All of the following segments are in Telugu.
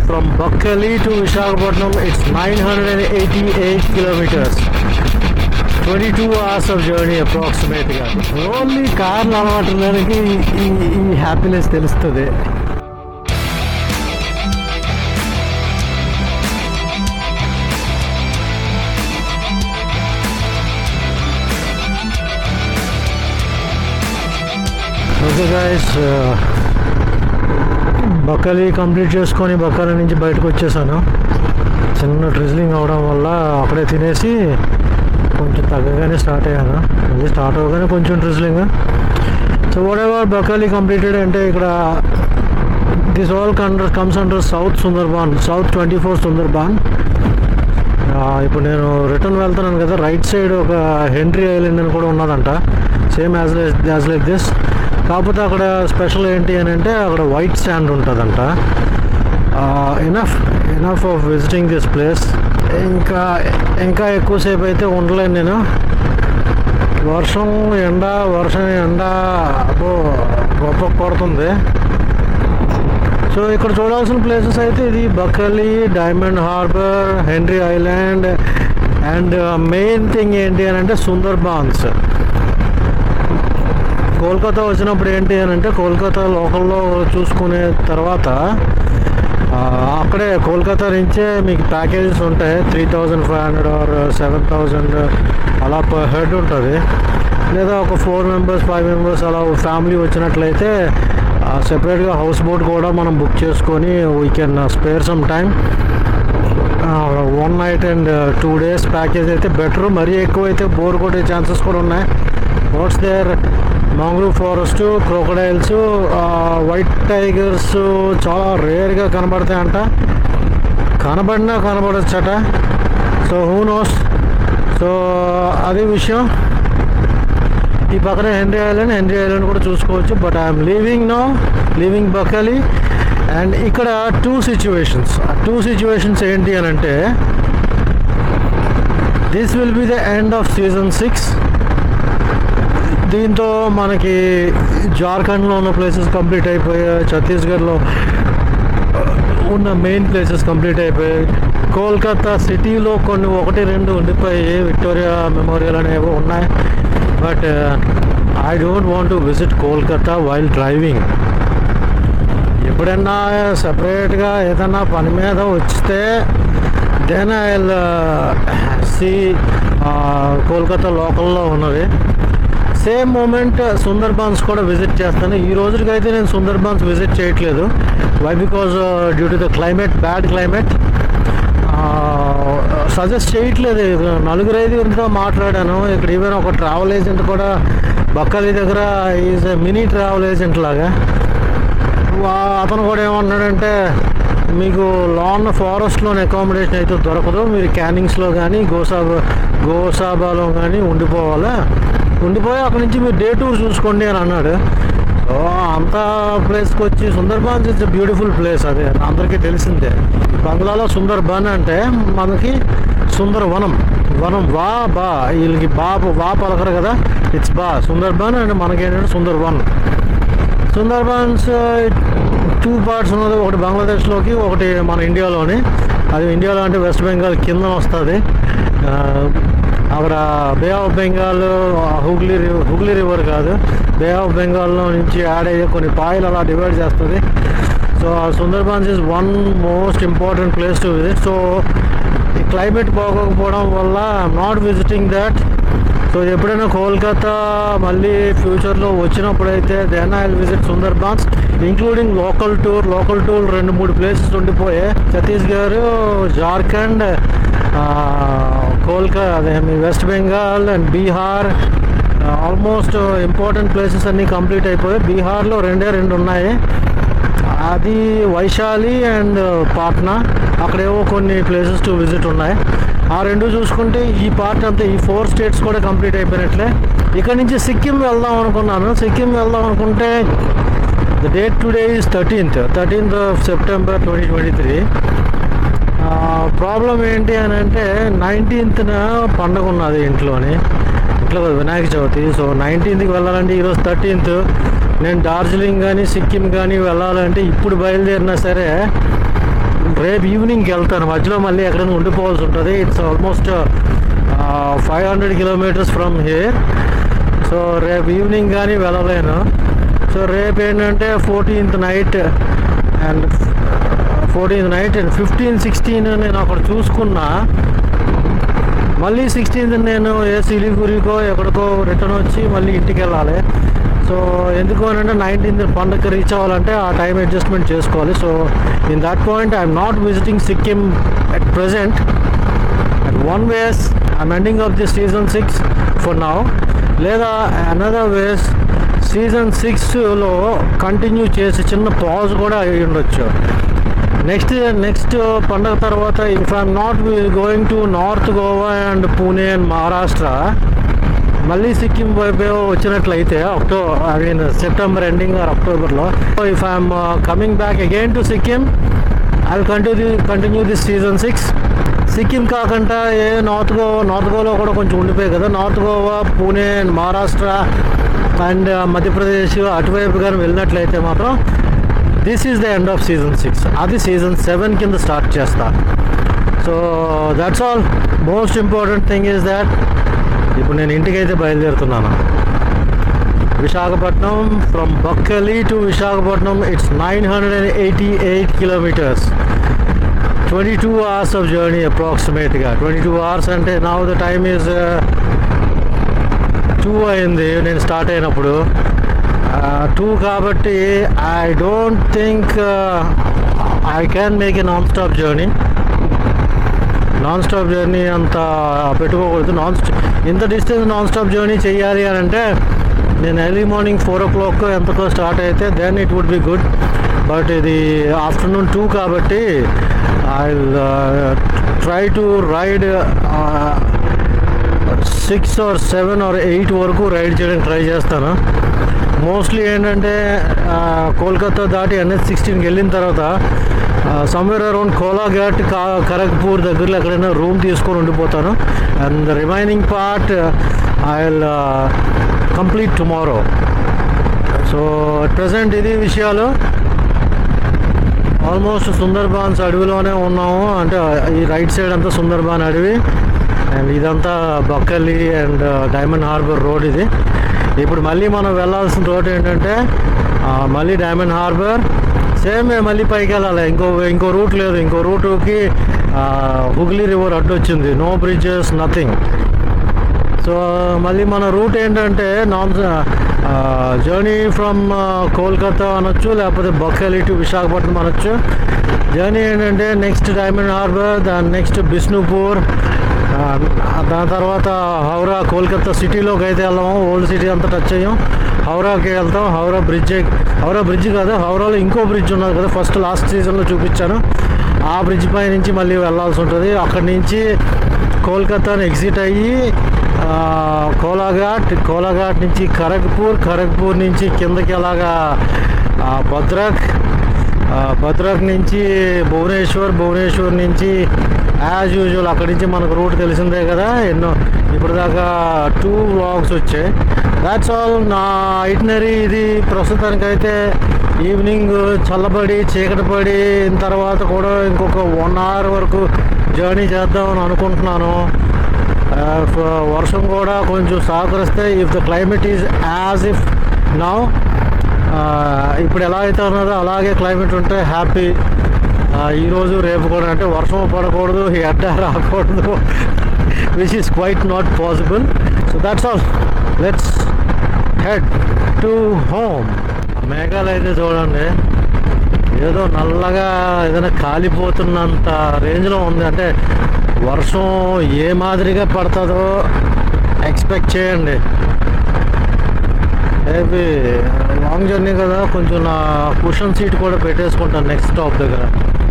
from Bakkhali to Visakhapatnam it's nine hundred and eighty eight kilometres twenty two hours of journey అప్రాక్సిమేట్గా ఓన్లీ కార్లు అలవాటు దానికి ఈ ఈ హ్యాపీనెస్ తెలుస్తుంది ఓకే గాయస్ బక్కలి కంప్లీట్ చేసుకొని బక్కలి నుంచి బయటకు వచ్చేసాను చిన్న ట్రిజ్లింగ్ అవడం వల్ల అక్కడే తినేసి కొంచెం తగ్గగానే స్టార్ట్ అయ్యాను మళ్ళీ స్టార్ట్ అవ్వగానే కొంచెం drizzling so whatever Bakkhali completed అంటే ఇక్కడ దిస్ ఆల్ కండర్ comes under south Sundarban south twenty four Sundarban ఆ, ఇప్పుడు నేను రిటర్న్ వెళ్తున్నాను కదా రైట్ సైడ్ ఒక హెన్రీ ఐలాండ్ అని కూడా ఉన్నదంట same as as like this కాకపోతే అక్కడ స్పెషల్ ఏంటి అని అంటే అక్కడ వైట్ శాండ్ ఉంటుందంట enough enough of visiting this place ఇంకా ఇంకా ఎక్కువసేపు అయితే ఉండలేను నేను వర్షం ఎండ వర్షం ఎండ అబ్బో గొప్ప కొడుతుంది సో ఇక్కడ చూడాల్సిన ప్లేసెస్ అయితే ఇది Bakkhali Diamond Harbour Henry Island and main thing ఏంటి అని అంటే సుందర్బాన్స్ కోల్కతా వచ్చినప్పుడు ఏంటి అని అంటే కోల్కతా లోకల్లో చూసుకునే తర్వాత ఆ, అక్కడే కోల్కతా నుంచే మీకు ప్యాకేజెస్ ఉంటాయి three thousand five hundred or seven thousand అలా పర్ హెడ్ ఉంటుంది లేదా ఒక ఫోర్ మెంబర్స్ ఫైవ్ మెంబర్స్ అలా ఫ్యామిలీ వచ్చినట్లయితే సెపరేట్గా హౌస్ బోట్ కూడా మనం బుక్ చేసుకొని we can spare some time one night and two days package అయితే బెటర్ మరీ ఎక్కువ అయితే బోర్ కొట్టే ఛాన్సెస్ కూడా ఉన్నాయి what's there mangrove forest crocodiles white tigers చాలా రేర్గా కనబడతాయంట కనబడినా కనబడచ్చట సో హూ నోస్ సో అదే విషయం ఈ పక్కన హెన్రీ ఐలాండ్ హెన్రీ ఐలాండ్ కూడా చూసుకోవచ్చు but I'm leaving no leaving Bakkhali and ఇక్కడ టూ సిచ్యువేషన్స్ టూ సిచ్యువేషన్స్ ఏంటి అని అంటే this will be the end of season six దీంతో మనకి జార్ఖండ్లో ఉన్న ప్లేసెస్ కంప్లీట్ అయిపోయాయి ఛత్తీస్గఢ్లో ఉన్న మెయిన్ ప్లేసెస్ కంప్లీట్ అయిపోయాయి కోల్కతా సిటీలో కొన్ని ఒకటి రెండు ఉండిపోయి విక్టోరియా మెమోరియల్ అనేవి ఉన్నాయి but I don't want to visit Kolkata while driving ఎప్పుడన్నా సపరేట్గా ఏదన్నా పని మీద వస్తే దెన్ ఐ సి కోల్కతా లోకల్లో ఉన్నవి సేమ్ మూమెంట్ సుందర్బాన్స్ కూడా విజిట్ చేస్తాను ఈ రోజుకైతే నేను సుందర్బాన్స్ విజిట్ చేయట్లేదు why because due to the climate bad climate suggest చేయట్లేదు నలుగురు ఐదుగురితో మాట్లాడాను ఇక్కడ ఈవెన్ ఒక ట్రావెల్ ఏజెంట్ కూడా బక్కలి దగ్గర ఈజ్ మినీ ట్రావెల్ ఏజెంట్ లాగా వా- అతను కూడా ఏమన్నాడంటే మీకు లాన్ ఫారెస్ట్లోని అకామిడేషన్ అయితే దొరకదు మీరు క్యానింగ్స్లో కానీ గోసాబా గోసాబాలో కానీ ఉండిపోవాలా ఉండిపోయి అక్కడి నుంచి మీరు డే టూర్ చూసుకోండి అని అన్నాడు సో అంత ప్లేస్కి వచ్చి సుందర్బాన్స్ ఇట్స్ బ్యూటిఫుల్ ప్లేస్ అది అందరికీ తెలిసిందే బంగ్లాలో సుందర్బన్ అంటే మనకి సుందరవనం వనం వా బా వీళ్ళకి బా వా పలకరు కదా ఇట్స్ బా సుందర్బన్ అండ్ మనకేంటంటే సుందర్వన్ సుందర్బన్స్ టూ పార్ట్స్ ఉన్నది ఒకటి బంగ్లాదేశ్లోకి ఒకటి మన ఇండియాలోని అది ఇండియాలో అంటే వెస్ట్ బెంగాల్ కింద వస్తుంది అక్కడ bay of Bengal Hooghly river Hooghly river కాదు బే ఆఫ్ బెంగాల్లో నుంచి యాడ్ అయ్యే కొన్ని పాయలు అలా డివైడ్ చేస్తుంది so Sundarbans is one most important place to visit so ఈ క్లైమేట్ బాగోకపోవడం వల్ల నాట్ విజిటింగ్ దట్ సో ఎప్పుడైనా కోల్కతా మళ్ళీ ఫ్యూచర్లో వచ్చినప్పుడైతే then I visit Sundarbans including local tour local tour రెండు మూడు ప్లేసెస్ ఉండిపోయే ఛత్తీస్గఢ్ జార్ఖండ్ కోల్కతా అదే మీ West Bengal and Bihar almost important places అన్నీ కంప్లీట్ అయిపోయాయి బీహార్లో రెండే రెండు ఉన్నాయి అది వైశాలి అండ్ పాట్నా అక్కడేవో కొన్ని ప్లేసెస్ టు విజిట్ ఉన్నాయి ఆ రెండు చూసుకుంటే ఈ పార్ట్ అంతా ఈ ఫోర్ స్టేట్స్ కూడా కంప్లీట్ అయిపోయినట్లే ఇక్కడ నుంచి సిక్కిం వెళ్దాం అనుకున్నాను సిక్కిం వెళ్దాం అనుకుంటే the date today is thirteenth thirteenth of September twenty twenty three problem ఏంటి అని అంటే నైన్టీన్త్న పండగ ఉన్నది ఇంట్లోని ఇంట్లో కాదు, వినాయక చవితి సో నైన్టీన్త్కి వెళ్ళాలంటే ఈరోజు థర్టీన్త్ నేను డార్జిలింగ్ కానీ సిక్కిం కానీ వెళ్ళాలంటే ఇప్పుడు బయలుదేరినా సరే రేపు ఈవినింగ్కి వెళ్తాను మధ్యలో మళ్ళీ ఎక్కడైనా ఉండిపోవాల్సి ఉంటుంది it's almost five hundred kilometres from here so రేపు ఈవినింగ్ కానీ వెళ్ళలేను సో రేపు ఏంటంటే fourteenth night and fourteenth night and fifteen sixteen నేను అక్కడ చూసుకున్నా మళ్ళీ సిక్స్టీన్త్ నేను ఏ సిలిగురికో ఎక్కడికో రిటర్న్ వచ్చి మళ్ళీ ఇంటికి వెళ్ళాలి సో ఎందుకు అని అంటే నైన్టీన్త్ పండుగ రీచ్ అవ్వాలంటే ఆ టైం అడ్జస్ట్మెంట్ చేసుకోవాలి so in that point I'm not visiting Sikkim at present at one ways I'm ending of the season six for now లేదా అనదర్ వేస్ సీజన్ సిక్స్లో కంటిన్యూ చేసి చిన్న పాజ్ కూడా అయి ఉండొచ్చు నెక్స్ట్ నెక్స్ట్ పండగ తర్వాత if I'm not going to North Goa and Pune and Maharashtra మళ్ళీ సిక్కిం వైపు వచ్చినట్లయితే October I mean September ending or అక్టోబర్లో if I'm coming back again to Sikkim I will continue continue this season six Sikkim కాకుండా ఏ నార్త్ గోవా నార్త్ గోవాలో కూడా కొంచెం ఉండిపోయాయి కదా North Goa Pune and Maharashtra and Madhya Pradesh అటువైపు కానీ వెళ్ళినట్లయితే మాత్రం this is the end of season six అది సీజన్ సెవెన్ కింద స్టార్ట్ చేస్తా so that's all most important thing is that ఇప్పుడు నేను ఇంటికైతే బయలుదేరుతున్నాను Visakhapatnam from Bakkhali to Visakhapatnam it's nine hundred and eighty eight kilometres twenty two hours of journey అప్రాక్సిమేట్గా ట్వంటీ టూ అవర్స్ అంటే నా ద టైమ్ ఈజ్ టూ అయింది నేను స్టార్ట్ అయినప్పుడు టూ కాబట్టి I don't think I can make a non stop journey non stop journey అంత పెట్టుకోకూడదు నాన్ ఇంత డిస్టెన్స్ నాన్ స్టాప్ జర్నీ చేయాలి అని అంటే నేను early morning four o'clock ఎంతకో స్టార్ట్ అయితే then it would be good but ఇది ఆఫ్టర్నూన్ టూ కాబట్టి I try to ride six or seven or eight వరకు రైడ్ చేయడానికి ట్రై చేస్తాను మోస్ట్లీ ఏంటంటే ఆ, కోల్కతా దాటి ఎన్ఎస్ సిక్స్టీన్కి వెళ్ళిన తర్వాత సమ్వేర్ అరౌండ్ కోలాఘాట్ కా ఖరగ్పూర్ దగ్గరలో ఎక్కడైనా రూమ్ తీసుకొని ఉండిపోతాను and the remaining part I will complete tomorrow so present ఇది విషయాలు ఆల్మోస్ట్ సుందర్బాన్స్ అడవిలోనే ఉన్నాము అంటే ఈ రైట్ సైడ్ అంతా సుందర్బాన్ అడవి అండ్ ఇదంతా Bakkhali and Diamond Harbour road ఇది ఇప్పుడు మళ్ళీ మనం వెళ్ళాల్సిన రోడ్ ఏంటంటే ఆ, మళ్ళీ డైమండ్ హార్బర్ సేమ్ మళ్ళీ పైకి వెళ్ళాలి ఇంకో ఇంకో రూట్ లేదు ఇంకో రూటుకి హుగ్లీ రివర్ అడ్డు వచ్చింది నో బ్రిడ్జెస్ నథింగ్ సో మళ్ళీ మన రూట్ ఏంటంటే నాన్ జర్నీ ఫ్రమ్ కోల్కతా అనొచ్చు లేకపోతే బొక్కలి టు విశాఖపట్నం అనొచ్చు జర్నీ ఏంటంటే నెక్స్ట్ డైమండ్ హార్బర్ దాని నెక్స్ట్ బిష్ణుపూర్ ఆ, దాని తర్వాత హౌరా కోల్కతా సిటీలోకి అయితే వెళ్దాము ఓల్డ్ సిటీ అంతా టచ్ అయ్యాం హౌరాకి వెళ్తాం హౌరా బ్రిడ్జ్ హౌరా బ్రిడ్జ్ కాదు హౌరాలో ఇంకో బ్రిడ్జ్ ఉన్నది కదా ఫస్ట్ లాస్ట్ సీజన్లో చూపించాను ఆ బ్రిడ్జ్ పై నుంచి మళ్ళీ వెళ్ళాల్సి ఉంటుంది అక్కడి నుంచి కోల్కతాను ఎగ్జిట్ అయ్యి ఆ, కోలాఘాట్ కోలాఘాట్ నుంచి ఖరగ్పూర్ ఖరగ్పూర్ నుంచి కిందకి అలాగా ఆ, భద్రక్ ఆ, భద్రక్ నుంచి భువనేశ్వర్ భువనేశ్వర్ నుంచి యాజ్ యూజువల్ అక్కడి నుంచి మనకు రూట్ తెలిసిందే కదా ఎన్నో ఇప్పటిదాకా టూ వ్లాగ్స్ వచ్చాయి దాట్స్ ఆల్ నా ఐటినరీ ఇది ప్రస్తుతానికైతే ఈవినింగ్ చల్లబడి చీకటి పడి తర్వాత కూడా ఇంకొక వన్ అవర్ వరకు జర్నీ చేద్దామని అనుకుంటున్నాను ఆ, ఫ- వర్షం కూడా కొంచెం సహకరిస్తే if the climate is as if now ఇప్పుడు ఎలా అయితే ఉన్నదో అలాగే క్లైమేట్ ఉంటే హ్యాపీ ఈరోజు రేపు కూడా అంటే వర్షం పడకూడదు ఎండ రాకూడదు which is quite not possible so that's all let's head to home మేఘాలు అయితే చూడండి ఏదో నల్లగా ఏదైనా కాలిపోతున్నంత రేంజ్లో ఉంది అంటే వర్షం ఏ మాదిరిగా పడుతుందో ఎక్స్పెక్ట్ చేయండి మేబీ లాంగ్ జర్నీ కదా కొంచెం నా కుషన్ సీట్ కూడా పెట్టేసుకుంటాను నెక్స్ట్ స్టాప్ దగ్గర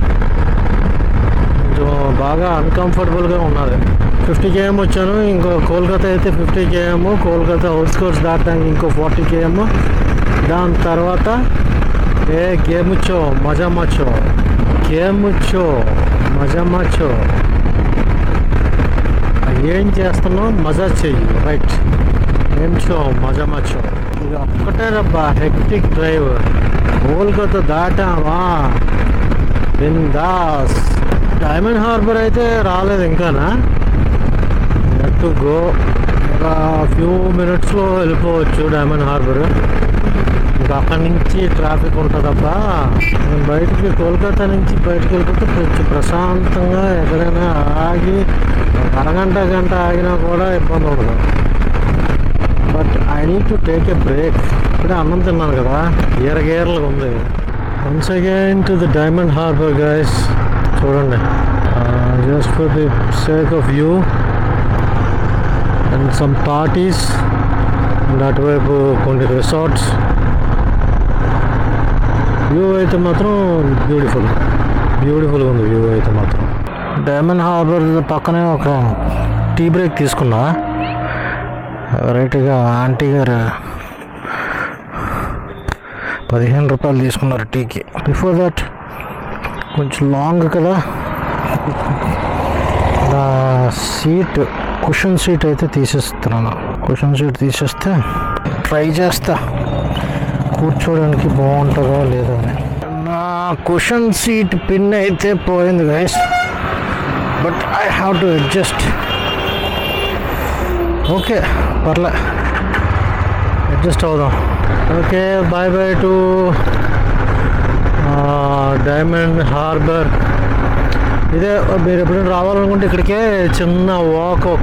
కొంచెం బాగా అన్కంఫర్టబుల్గా ఉన్నది ఫిఫ్టీ కేఎం వచ్చాను ఇంకో కోల్కతా అయితే ఫిఫ్టీ కేఎం కోల్కతా అవుట్స్కర్ట్స్ దాటానికి ఇంకో ఫార్టీ కేఎం దాని తర్వాత ఏ గేమ్ వచ్చో మజా మచ్చో గేమ్ వచ్చో మజా మచ్చో ఏం చేస్తున్నావు మజా చెయ్యి రైట్ ఏం షో మజా మచ్చో ఇది ఒక్కటే రబ్బా హెక్టిక్ డ్రైవ్ కోల్కతా దాటామా బిందాస్ డైమండ్ హార్బర్ అయితే రాలేదు ఇంకానా టు గో ఒక ఫ్యూ మినిట్స్లో వెళ్ళిపోవచ్చు డైమండ్ హార్బర్ ఇంకా అక్కడి నుంచి ట్రాఫిక్ ఉంటుందబ్బా నేను బయటికి కోల్కతా నుంచి బయటికి వెళ్ళిపోతే కొంచెం ప్రశాంతంగా ఎక్కడైనా ఆగి ఒక అరగంట గంట ఆగినా కూడా ఇబ్బంది ఉండదు but I need to take a break ఇప్పుడే అన్నం తిన్నాను కదా గీర గీరలుగా ఉంది once again to the Diamond Harbour guys చూడండి just for the sake of view and some parties and అటువైపు కొన్ని రిసార్ట్స్ వ్యూ అయితే మాత్రం బ్యూటిఫుల్ బ్యూటిఫుల్గా ఉంది వ్యూ అయితే మాత్రం డైమండ్ హార్బర్ పక్కనే ఒక టీ బ్రేక్ తీసుకున్నా రైట్గా ఆంటీ గారు పదిహేను రూపాయలు తీసుకున్నారు టీకి బిఫోర్ దట్ కొంచెం లాంగ్ కదా నా సీట్ కుషన్ సీట్ అయితే తీసేస్తున్నాను కుషన్ సీట్ తీసేస్తే ట్రై చేస్తా కూర్చోడానికి బాగుంటుందో లేదో అని నా కుషన్ సీట్ పిన్ అయితే పోయింది guys but I have to adjust okay పర్లే అడ్జస్ట్ అవుదాం okay bye bye to Diamond Harbour ఇదే మీరు ఎప్పుడైనా రావాలనుకుంటే ఇక్కడికే చిన్న వాక్ ఒక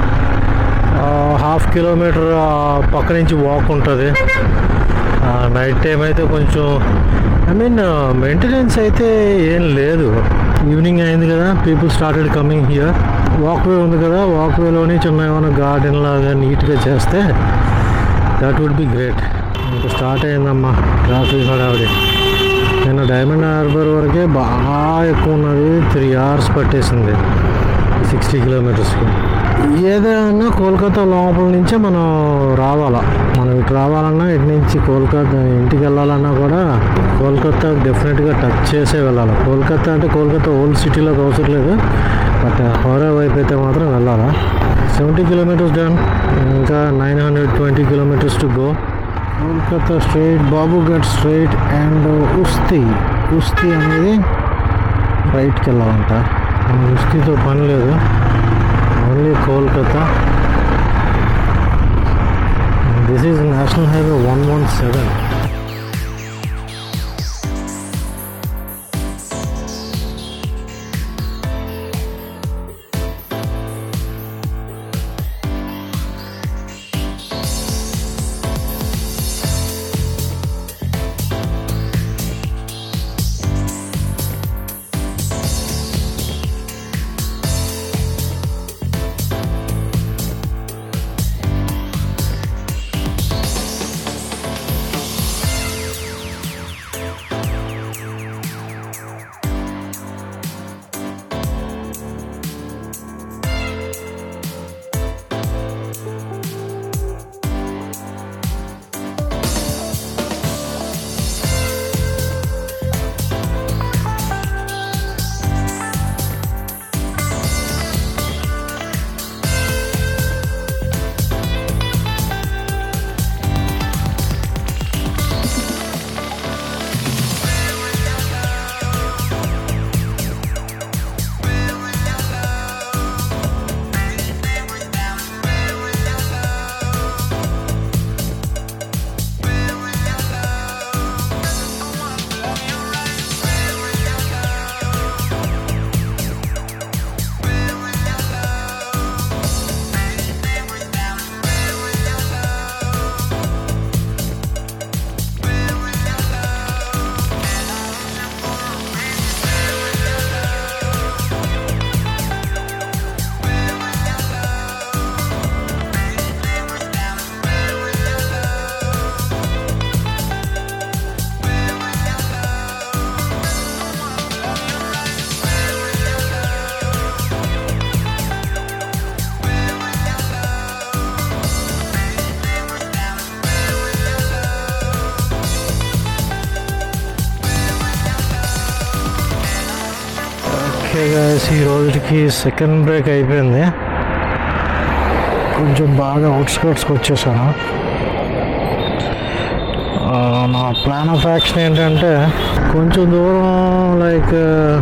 హాఫ్ కిలోమీటర్ పక్క నుంచి వాక్ ఉంటుంది నైట్ టైం అయితే కొంచెం ఐ మీన్ మెయింటెనెన్స్ అయితే ఏం లేదు ఈవినింగ్ అయింది కదా people started coming here walk way ఉంది కదా వాక్ వేలోని చిన్న ఏమైనా గార్డెన్ లాగా నీట్గా చేస్తే దట్ వుడ్ బి గ్రేట్ ఇంకా స్టార్ట్ అయిందమ్మా ట్రాఫిక్ హడావిడి నేను డైమండ్ హార్బర్ వరకే బాగా ఎక్కువ ఉన్నది త్రీ అవర్స్ పట్టేసింది సిక్స్టీ కిలోమీటర్స్కి ఏదైనా కోల్కతా లోపల నుంచే మనం రావాలా మనం ఇటు రావాలన్నా ఇటు నుంచి కోల్కతా ఇంటికి వెళ్ళాలన్నా కూడా కోల్కతా డెఫినెట్గా టచ్ చేసే వెళ్ళాలి కోల్కతా అంటే కోల్కతా ఓల్డ్ సిటీలోకి అవసరం లేదు బట్ హోరా వైపు అయితే మాత్రం వెళ్ళాలా సెవెంటీ కిలోమీటర్స్ డన్ ఇంకా nine hundred twenty kilometres to go Kolkata straight Babughat straight and Usthi Usthi అనేది రైట్కి వెళ్ళాలంట మనకి ఉస్తితో పని లేదు only Kolkata this is national highway one one seven okay guys ఈ రోజుకి సెకండ్ బ్రేక్ అయిపోయింది కొంచెం బాగా అవుట్స్కర్ట్స్కి వచ్చేసాను ఆ, నా ప్లాన్ ఆఫ్ యాక్షన్ ఏంటంటే కొంచెం దూరం లైక్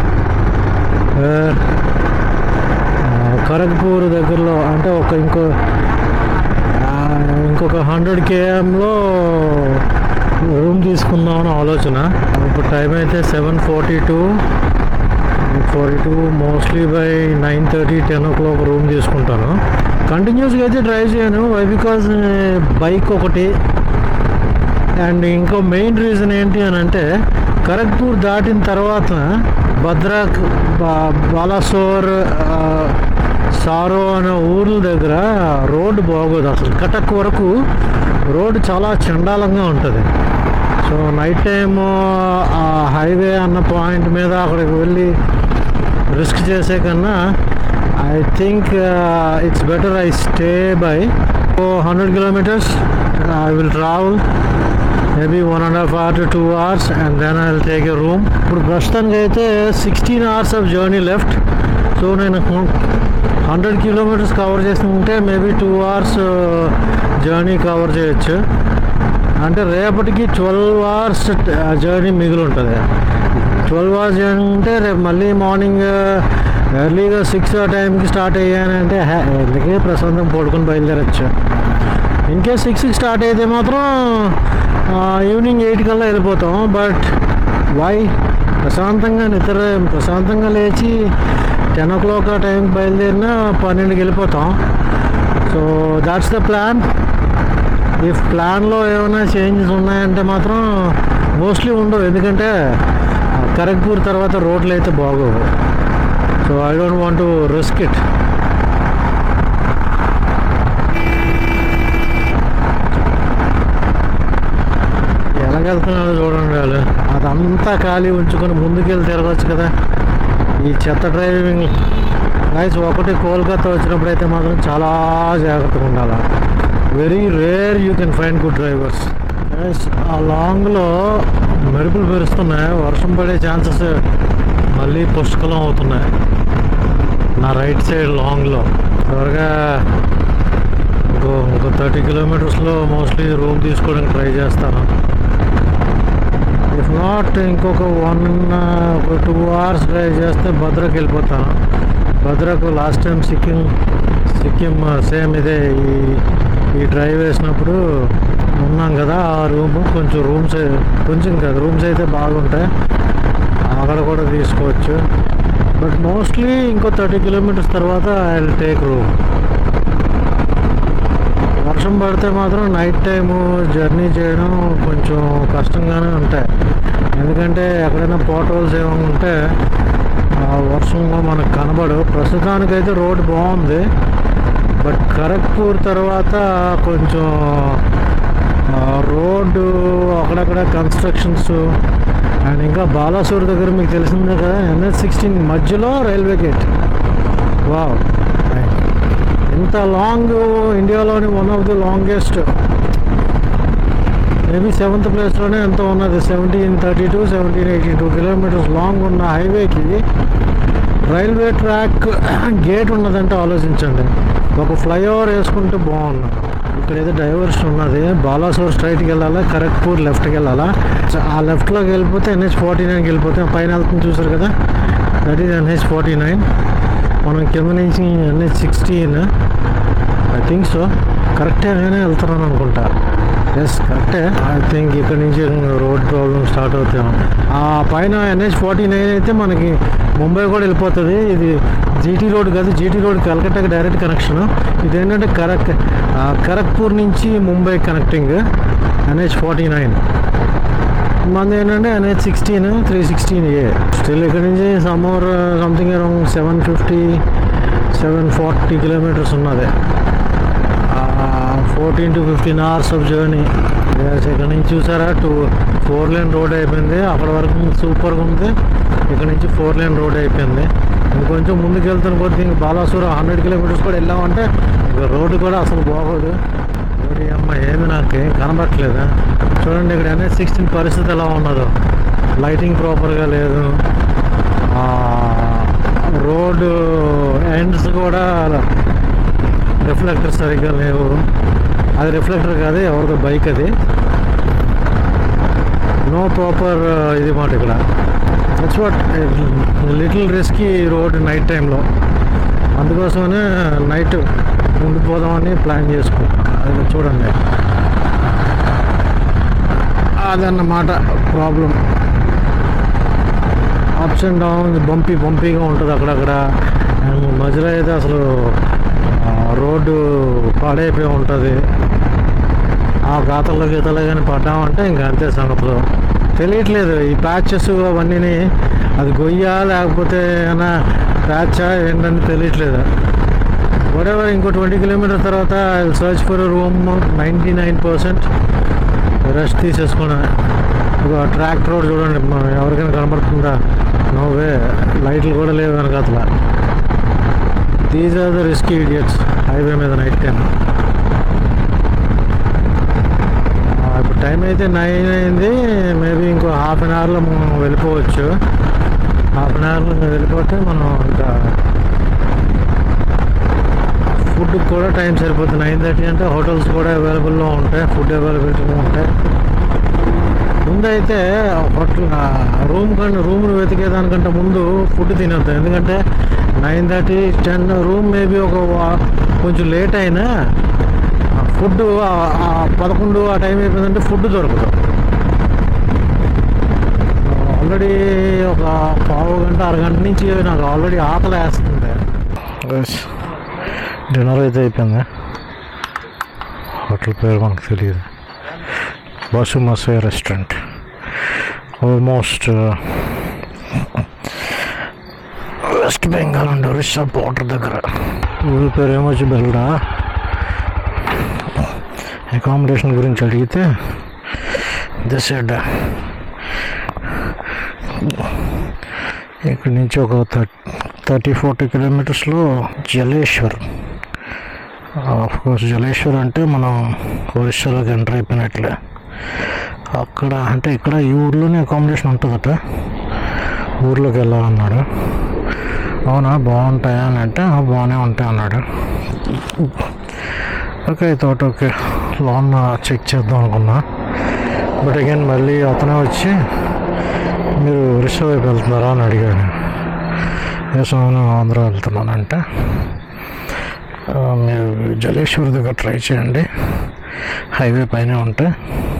ఖరగ్పూర్ దగ్గరలో అంటే ఒక ఇంకో ఆ, ఇంకొక హండ్రెడ్ కేఎంలో రూమ్ తీసుకుందామని ఆలోచన ఇప్పుడు టైం అయితే seven forty two forty two mostly by nine thirty ten o'clock room తీసుకుంటాను కంటిన్యూస్గా అయితే డ్రైవ్ చేయను వై బికాజ్ బైక్ ఒకటి అండ్ ఇంకో మెయిన్ రీజన్ ఏంటి అని అంటే ఖరగ్పూర్ దాటిన తర్వాత భద్రాక్ బా- బాలాసోర్ ఆ, సారో అనే ఊర్ల దగ్గర రోడ్డు బాగోదు అసలు కటక్ వరకు రోడ్డు చాలా చండాలంగా ఉంటుంది సో నైట్ టైం ఆ హైవే అన్న పాయింట్ మీద అక్కడికి వెళ్ళి రిస్క్ చేసే కన్నా I think it's better I stay by oh hundred kilometres I will travel maybe one and half hour to two hours and then I will take a room ఇప్పుడు ప్రస్తుతానికి అయితే sixteen hours of journey left so నేను హండ్రెడ్ కిలోమీటర్స్ కవర్ చేస్తుంటే maybe two hours journey cover చేయొచ్చు అంటే రేపటికి ట్వెల్వ్ అవర్స్ జర్నీ మిగిలి ఉంటుంది ట్వెల్వ్ అవర్స్ జర్నీ ఉంటే రేపు మళ్ళీ మార్నింగ్ ఎర్లీగా సిక్స్ ఆ టైంకి స్టార్ట్ అయ్యానంటే హ్యా- ఎందుకే ప్రశాంతం పడుకొని బయలుదేరచ్చు ఇన్ కేస్ సిక్స్కి స్టార్ట్ అయితే మాత్రం ఈవినింగ్ ఎయిట్ కల్లా వెళ్ళిపోతాం బట్ వై ప్రశాంతంగా నిద్ర ప్రశాంతంగా లేచి టెన్ ఓ క్లాక్ ఆ టైంకి బయలుదేరినా పన్నెండుకి వెళ్ళిపోతాం so that's the plan if ప్లాన్లో ఏమైనా చేంజెస్ ఉన్నాయంటే మాత్రం మోస్ట్లీ ఉండవు ఎందుకంటే ఖరగ్పూర్ తర్వాత రోడ్లు అయితే బాగోవు so I don't want to risk it ఎలాగెళ్తున్నాడో చూడండి వాళ్ళు అదంతా ఖాళీ ఉంచుకొని ముందుకెళ్ళి తిరగచ్చు కదా ఈ చెత్త డ్రైవింగ్ గైస్ ఒకటి కోల్కతా వచ్చినప్పుడు అయితే మాత్రం చాలా జాగ్రత్తగా ఉండాలి very rare you can find good drivers guys ఆ లాంగ్లో మెరుపులు పెరుస్తున్నాయి వర్షం పడే ఛాన్సెస్ మళ్ళీ పుష్కలం అవుతున్నాయి నా రైట్ సైడ్ లాంగ్లో త్వరగా ఇంకో ఇంకో థర్టీ కిలోమీటర్స్లో మోస్ట్లీ రూమ్ తీసుకోవడానికి ట్రై చేస్తాను ఇఫ్ నాట్ ఇంకొక వన్ ఒక టూ అవర్స్ డ్రైవ్ చేస్తే భద్రకు వెళ్ళిపోతాను భద్రకు last time Sikkim Sikkim same ఇదే ఈ ఈ డ్రైవ్ వేసినప్పుడు ఉన్నాం కదా ఆ రూమ్ కొంచెం రూమ్స్ కొంచెం కాదు రూమ్స్ అయితే బాగుంటాయి అక్కడ కూడా తీసుకోవచ్చు బట్ మోస్ట్లీ ఇంకో థర్టీ కిలోమీటర్స్ తర్వాత ఐ విల్ టేక్ రూమ్ వర్షం పడితే మాత్రం నైట్ టైము జర్నీ చేయడం కొంచెం కష్టంగానే ఉంటాయి ఎందుకంటే ఎక్కడైనా పోటోల్స్ ఏమైనా ఉంటే ఆ వర్షంలో మనకు కనబడు ప్రస్తుతానికైతే రోడ్ బాగుంది బట్ ఖరగ్పూర్ తర్వాత కొంచెం ఆ, రోడ్డు అక్కడక్కడ కన్స్ట్రక్షన్స్ అండ్ ఇంకా బాలాసూర్ దగ్గర మీకు తెలిసిందే కదా ఎన్ఎస్ సిక్స్టీన్ మధ్యలో రైల్వే గేట్ వావ్ ఇంత లాంగ్ ఇండియాలోని one of the longest maybe seventh ప్లేస్లోనే ఎంత ఉన్నది seventeen thirty two seventeen eighty two kilometres long ఉన్న హైవేకి రైల్వే ట్రాక్ గేట్ ఉన్నదంటే ఆలోచించండి ఒక ఫ్లైఓవర్ వేసుకుంటే బాగుంది ఇక్కడ ఏదో డైవర్షన్ ఉన్నది బాలాసోర్ స్ట్రైట్కి వెళ్ళాలా ఖరగ్పూర్ లెఫ్ట్కి వెళ్ళాలా స- ఆ లెఫ్ట్లోకి వెళ్ళిపోతే ఎన్హెచ్ ఫార్టీ నైన్కి వెళ్ళిపోతే పైన వెళ్తుంది చూసారు కదా that is NH forty nine మనం కింద నుంచి NH sixteen I think so కరెక్టే నేనే వెళ్తున్నాను అనుకుంటా ఎస్ కరెక్టే ఐ థింక్ ఇక్కడ నుంచి రోడ్ ప్రాబ్లమ్ స్టార్ట్ అవుతాం ఆ పైన ఎన్హెచ్ ఫార్టీ నైన్ అయితే మనకి ముంబై కూడా వెళ్ళిపోతుంది ఇది జీటీ రోడ్ కాదు జీటీ రోడ్ కలకట్టాకి డైరెక్ట్ కనెక్షన్ ఇది ఏంటంటే కరక్ ఆ, ఖరగ్పూర్ నుంచి Mumbai connecting NH forty nine మంది ఏంటంటే ఎన్హెచ్ సిక్స్టీన్ త్రీ సిక్స్టీన్ ఏ స్టిల్ ఇక్కడ నుంచి summer something around seven fifty seven forty kilometres ఉన్నది fourteen to fifteen hours of journey ఇక్కడ నుంచి చూసారా టూ ఫోర్ లేన్ రోడ్ అయిపోయింది అక్కడ వరకు సూపర్గా ఉంది ఇక్కడ నుంచి ఫోర్ లేన్ రోడ్ అయిపోయింది ఇంకొంచెం ముందుకు వెళ్తున్న కొద్ది ఇంక బాలాసూరం హండ్రెడ్ కిలోమీటర్స్ కూడా వెళ్ళామంటే ఇక రోడ్డు కూడా అసలు బాగోదు ఓరి అమ్మ ఏమి నాకు ఏం కనబట్టలేదు చూడండి ఇక్కడ ఎన్ఎస్ సిక్స్టీన్ పరిస్థితి ఎలా ఉన్నదో లైటింగ్ ప్రాపర్గా లేదు ఆ, రోడ్డు ఎండ్స్ కూడా రిఫ్లెక్టర్ సరిగ్గా లేవు అది రిఫ్లెక్టర్ కాదు ఎవరిదో బైక్ అది నో ప్రాపర్ ఇది మాట ఇక్కడ that's what little risky road night టైంలో అందుకోసమనే నైట్ ఉండిపోదామని ప్లాన్ చేసుకుంటాం అది చూడండి అదన్నమాట problem ups and downs bumpy బంపీగా ఉంటుంది అక్కడక్కడ అండ్ మధ్యలో అయితే అసలు ఆ, రోడ్డు పాడైపోయి ఉంటుంది ఆ గాతల్లో గీతలో కానీ పడ్డామంటే ఇంకా అంతే సంగతులు తెలియట్లేదు ఈ ప్యాచెస్ అవన్నీ అది గొయ్యా లేకపోతే ఏమైనా ప్యాచా ఏంటని తెలియట్లేదు whatever ఇంకో ట్వంటీ కిలోమీటర్ తర్వాత search for room ninety nine percent rest తీసేసుకున్నా ఒక ట్రాక్ రోడ్ చూడండి మనం ఎవరికైనా కనబడుతుందా నోవే లైట్లు కూడా లేవు వెనకాతల these are the risky idiots highway మీద నైట్ టైం ఇప్పుడు టైం అయితే నైన్ అయింది మేబీ ఇంకో హాఫ్ అన్ అవర్లో మనం వెళ్ళిపోవచ్చు హాఫ్ అన్ అవర్లో వెళ్ళిపోతే మనం ఇంకా ఫుడ్ కూడా టైం సరిపోతుంది నైన్ థర్టీ అంటే హోటల్స్ కూడా అవైలబుల్లో ఉంటాయి ఫుడ్ అవైలబిలిటీగా ఉంటాయి ముందైతే హోటల్ రూమ్ కంటే రూమ్ను వెతికేదానికంటే ముందు ఫుడ్ తినొద్దు ఎందుకంటే nine thirty ten room maybe ఒక వా- కొంచెం లేట్ అయినా ఫుడ్ పదకొండు ఆ టైం అయిపోయిందంటే ఫుడ్ దొరకదు ఆల్రెడీ ఒక పావు గంట అరగంట నుంచి నాకు ఆల్రెడీ ఆకలి వేస్తుంది డిన్నర్ అయితే అయిపోయింది హోటల్ పేరు మనకు తెలియదు బసు మసే restaurant almost West Bengal and Orissa border దగ్గర ఊరి పేరు ఏమొచ్చి బెల్డా అకామిడేషన్ గురించి అడిగితే దిస్ సైడ్ ఇక్కడి నుంచి ఒక థర్టీ ఫార్టీ కిలోమీటర్స్లో జలేశ్వర్ ఆఫ్ కోర్స్ జలేశ్వర్ అంటే మనం ఒరిస్సాలోకి ఎంటర్ అయిపోయినట్లే అక్కడ అంటే ఇక్కడ ఈ ఊర్లోనే అకామిడేషన్ ఉంటుందట ఊర్లోకి వెళ్ళాలన్నాడు అవునా బాగుంటాయా అని అంటే "ఆ, బాగానే ఉంటాయి అన్నాడు ఓకే తోట ఓకే లోన్ చెక్ చేద్దాం అనుకున్నా బట్ అగైన్ మళ్ళీ అతనే వచ్చి మీరు ఒరిస్సా వైపు వెళ్తున్నారా అని అడిగాడు ఎస్ అవును ఆంధ్ర వెళ్తున్నానంటే "ఆ, మీరు జలేశ్వర్ దగ్గర ట్రై చేయండి హైవే పైన ఉంటాయి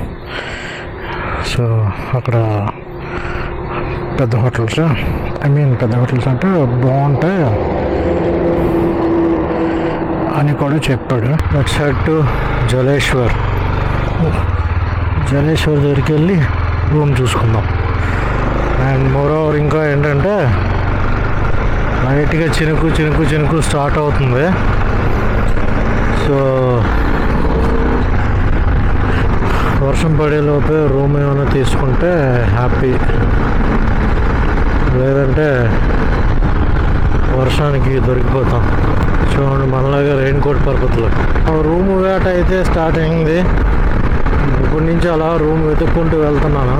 సో అక్కడ పెద్ద హోటల్స్ ఐ మీన్ పెద్ద హోటల్స్ అంటే బాగుంటాయి అని కూడా చెప్పాడు that side to Jaleswar Jaleswar దగ్గరికి వెళ్ళి రూమ్ చూసుకుందాం అండ్ మోర్ ఓవర్ ఇంకా ఏంటంటే లైట్గా చినుకు చినుకు చినుకు స్టార్ట్ అవుతుంది సో వర్షం పడేలోపే రూమ్ ఏమైనా తీసుకుంటే హ్యాపీ లేదంటే వర్షానికి దొరికిపోతాం చూడండి మనలాగా రెయిన్ కోట్ పర్పత్లో రూమ్ వేట అయితే స్టార్ట్ అయింది ఇప్పటి నుంచి అలా రూమ్ వెతుక్కుంటూ వెళ్తున్నాను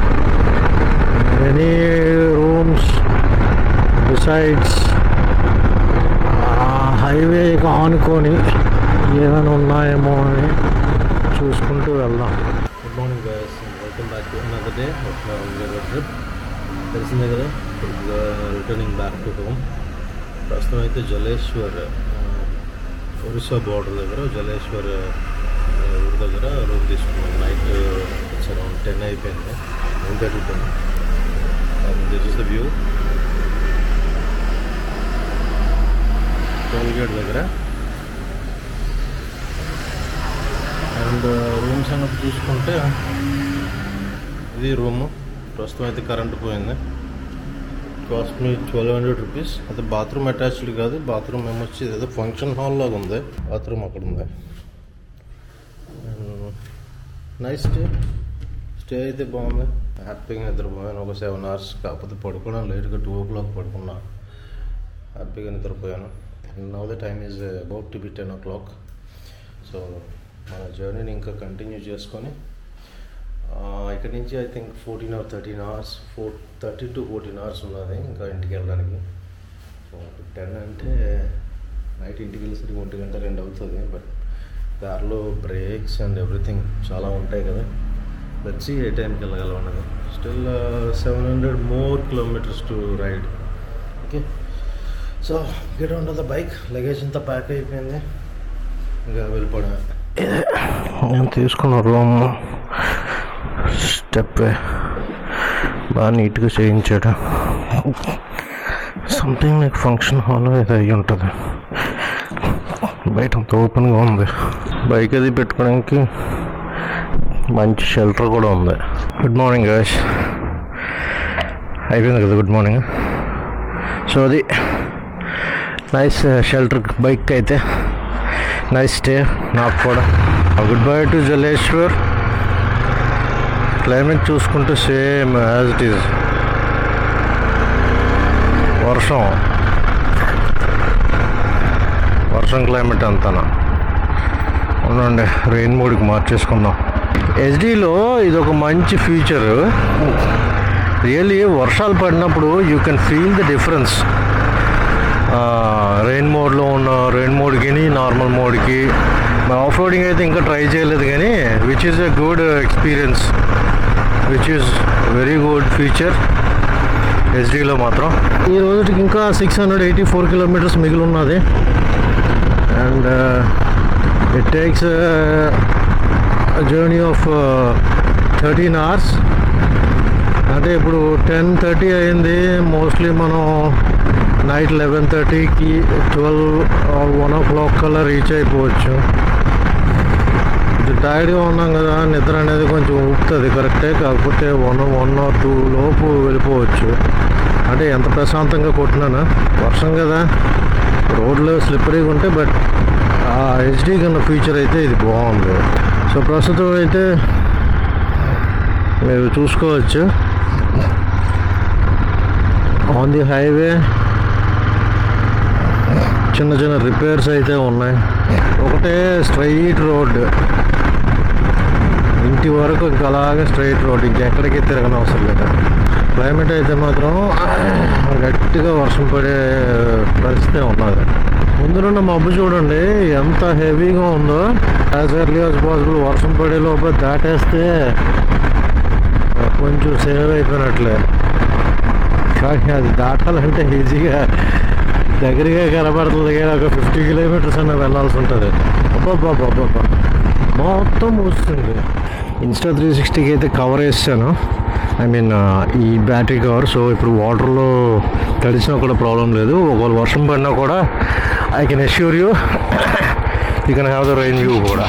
ఎనీ రూమ్స్ బిసైడ్స్ హైవేకి ఆనుకొని ఏమైనా ఉన్నాయేమో అని చూసుకుంటూ వెళ్దాం good morning guys welcome back to another day of my trip తెలిసిందే కదా రిటర్నింగ్ బ్యాక్ టు హోమ్ ప్రస్తుతం అయితే జలేశ్వర్ ఆ, ఒరిస్సా బార్డర్ దగ్గర జలేశ్వర్ ఆ, ఊరి దగ్గర రూమ్ తీసుకున్నాం నైట్ ఇట్స్ అరౌండ్ టెన్ అయిపోయింది nine thirty ten and this is the view toll gate దగ్గర అండ్ రూమ్ సంగతి చూసుకుంటే ఇది రూము ప్రస్తుతం అయితే కరెంట్ పోయింది cost me twelve hundred rupees అయితే బాత్రూమ్ అటాచ్డ్ కాదు బాత్రూమ్ ఏమొచ్చి ఏదో ఫంక్షన్ హాల్ లాగా ఉంది బాత్రూమ్ అక్కడ ఉంది నైస్ స్టే స్టే అయితే బాగుంది హ్యాపీగా నిద్రపోయాను ఒక సెవెన్ అవర్స్ కాకపోతే పడుకున్నాను లేట్గా టూ ఓ క్లాక్ పడుకున్నా హ్యాపీగా నిద్రపోయాను now the time is about to be ten o'clock so మన జర్నీని ఇంకా కంటిన్యూ చేసుకొని ఆ, ఇక్కడి నుంచి I think fourteen or thirteen hours four thirty to fourteen hours ఉన్నది ఇంకా ఇంటికి వెళ్ళడానికి సో టెన్ అంటే నైట్ ఇంటికి వెళ్ళేసరికి ఒంటి గంట రెండు అవుతుంది బట్ దారిలో బ్రేక్స్ అండ్ ఎవ్రీథింగ్ చాలా ఉంటాయి కదా వచ్చి ఏ టైంకి వెళ్ళగలం అన్నది still seven hundred more kilometres to ride okay so get on the bike luggage అంతా ప్యాక్ అయిపోయింది ఇంకా వెళ్ళిపోవడమే నేను తీసుకున్న రూమ్ స్టెప్ బాగా నీట్గా చేయించాడు సంథింగ్ లైక్ ఫంక్షన్ హాల్ ఏదో అయ్యి ఉంటుంది బయట అంత ఓపెన్గా ఉంది బైక్ అది పెట్టుకోవడానికి మంచి షెల్టర్ కూడా ఉంది గుడ్ మార్నింగ్ గాష్ అయిపోయింది కదా గుడ్ మార్నింగ్ సో అది నైస్ షెల్టర్ బైక్ అయితే నైస్ స్టే నాకు కూడా good bye to Jaleswar climate చూసుకుంటే సేమ్ యాజ్ ఇట్ ఈజ్ వర్షం వర్షం క్లైమేట్ అంతనా ఉండండి రెయిన్ మోడ్కి మార్చేసుకుందాం హెచ్డీలో ఇది ఒక మంచి ఫీచర్ రియల్లీ వర్షాలు పడినప్పుడు you can feel the difference rain మోడ్లో ఉన్న రెయిన్ మోడ్కి నార్మల్ మోడ్కి ఆఫ్ రోడింగ్ అయితే ఇంకా ట్రై చేయలేదు కానీ which is a good experience which is very good feature హెచ్డీలో మాత్రం ఈ రోజుకి ఇంకా six hundred eighty four kilometres మిగిలి ఉన్నది and it takes journey of thirteen hours అంటే ఇప్పుడు టెన్ థర్టీ అయింది మోస్ట్లీ మనం నైట్ లెవెన్ థర్టీకి ట్వెల్వ్ వన్ ఓ క్లాక్ కల్లా రీచ్ అయిపోవచ్చు ఇది టైర్డ్గా ఉన్నాం కదా నిద్ర అనేది కొంచెం ఊపుతుంది కరెక్టే కాకపోతే వన్ వన్ ఆర్ టూ లోపు వెళ్ళిపోవచ్చు అంటే ఎంత ప్రశాంతంగా కొట్టినానా వర్షం కదా రోడ్లు స్లిప్పరీగా ఉంటే బట్ ఆ హెచ్డీ కన్నా ఫీచర్ అయితే ఇది బాగుంది సో ప్రస్తుతం అయితే మీరు చూసుకోవచ్చు ఆన్ ది హైవే చిన్న చిన్న రిపేర్స్ అయితే ఉన్నాయి ఒకటే స్ట్రైట్ రోడ్ ఇంటి వరకు ఇంకా అలాగే స్ట్రైట్ రోడ్ ఇంకెక్కడికి తిరగని అవసరం లేదు క్లైమేట్ అయితే మాత్రం గట్టిగా వర్షం పడే పరిస్థితి ఉన్నది ముందున్న మబ్బు చూడండి ఎంత హెవీగా ఉందో యాజ్ ఎర్లీ యాజ్ పాసిబుల్ వర్షం పడే లోపల దాటేస్తే కొంచెం సేవ్ అయిపోయినట్లే కానీ అది దాటాలంటే ఈజీగా దగ్గరగా కనబడుతుంది కానీ ఒక ఫిఫ్టీ కిలోమీటర్స్ అన్న వెళ్ళాల్సి ఉంటుంది అబ్బాబ్బాబ్బాబ్బా మొత్తం మూస్తుంది ఇన్స్టా త్రీ సిక్స్టీకి అయితే కవర్ వేసాను ఐ మీన్ ఈ బ్యాటరీ కవర్ సో ఇప్పుడు వాటర్లో తడిసినా కూడా ప్రాబ్లం లేదు ఒకవేళ వర్షం పడినా కూడా I can assure you you can have the rain view కూడా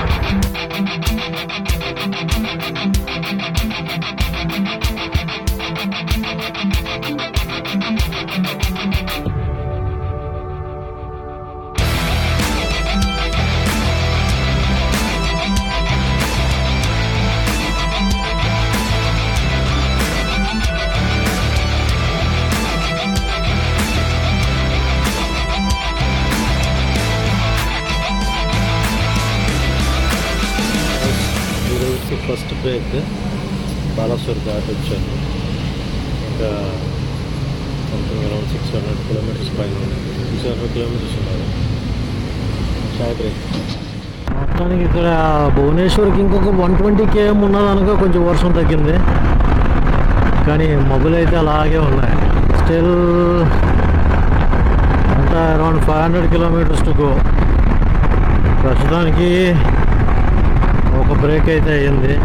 ఈరోజు ఫస్ట్ బ్రేక్ బాలాసూర్ దాటి వచ్చాను ఇంకా something around six hundred kilometres పైన సిక్స్ హండ్రెడ్ కిలోమీటర్స్ ఉన్నారు చాయ్ బ్రేక్ మొత్తానికి ఇక్కడ భువనేశ్వర్కి ఇంకొక వన్ ట్వంటీ కేఎం ఉన్నదనగా కొంచెం వర్షం తగ్గింది కానీ మొబైల్ అయితే అలాగే ఉన్నాయి స్టిల్ అంతా around five hundred kilometres to go ప్రస్తుతానికి ఒక బ్రేక్ అయితే అయ్యింది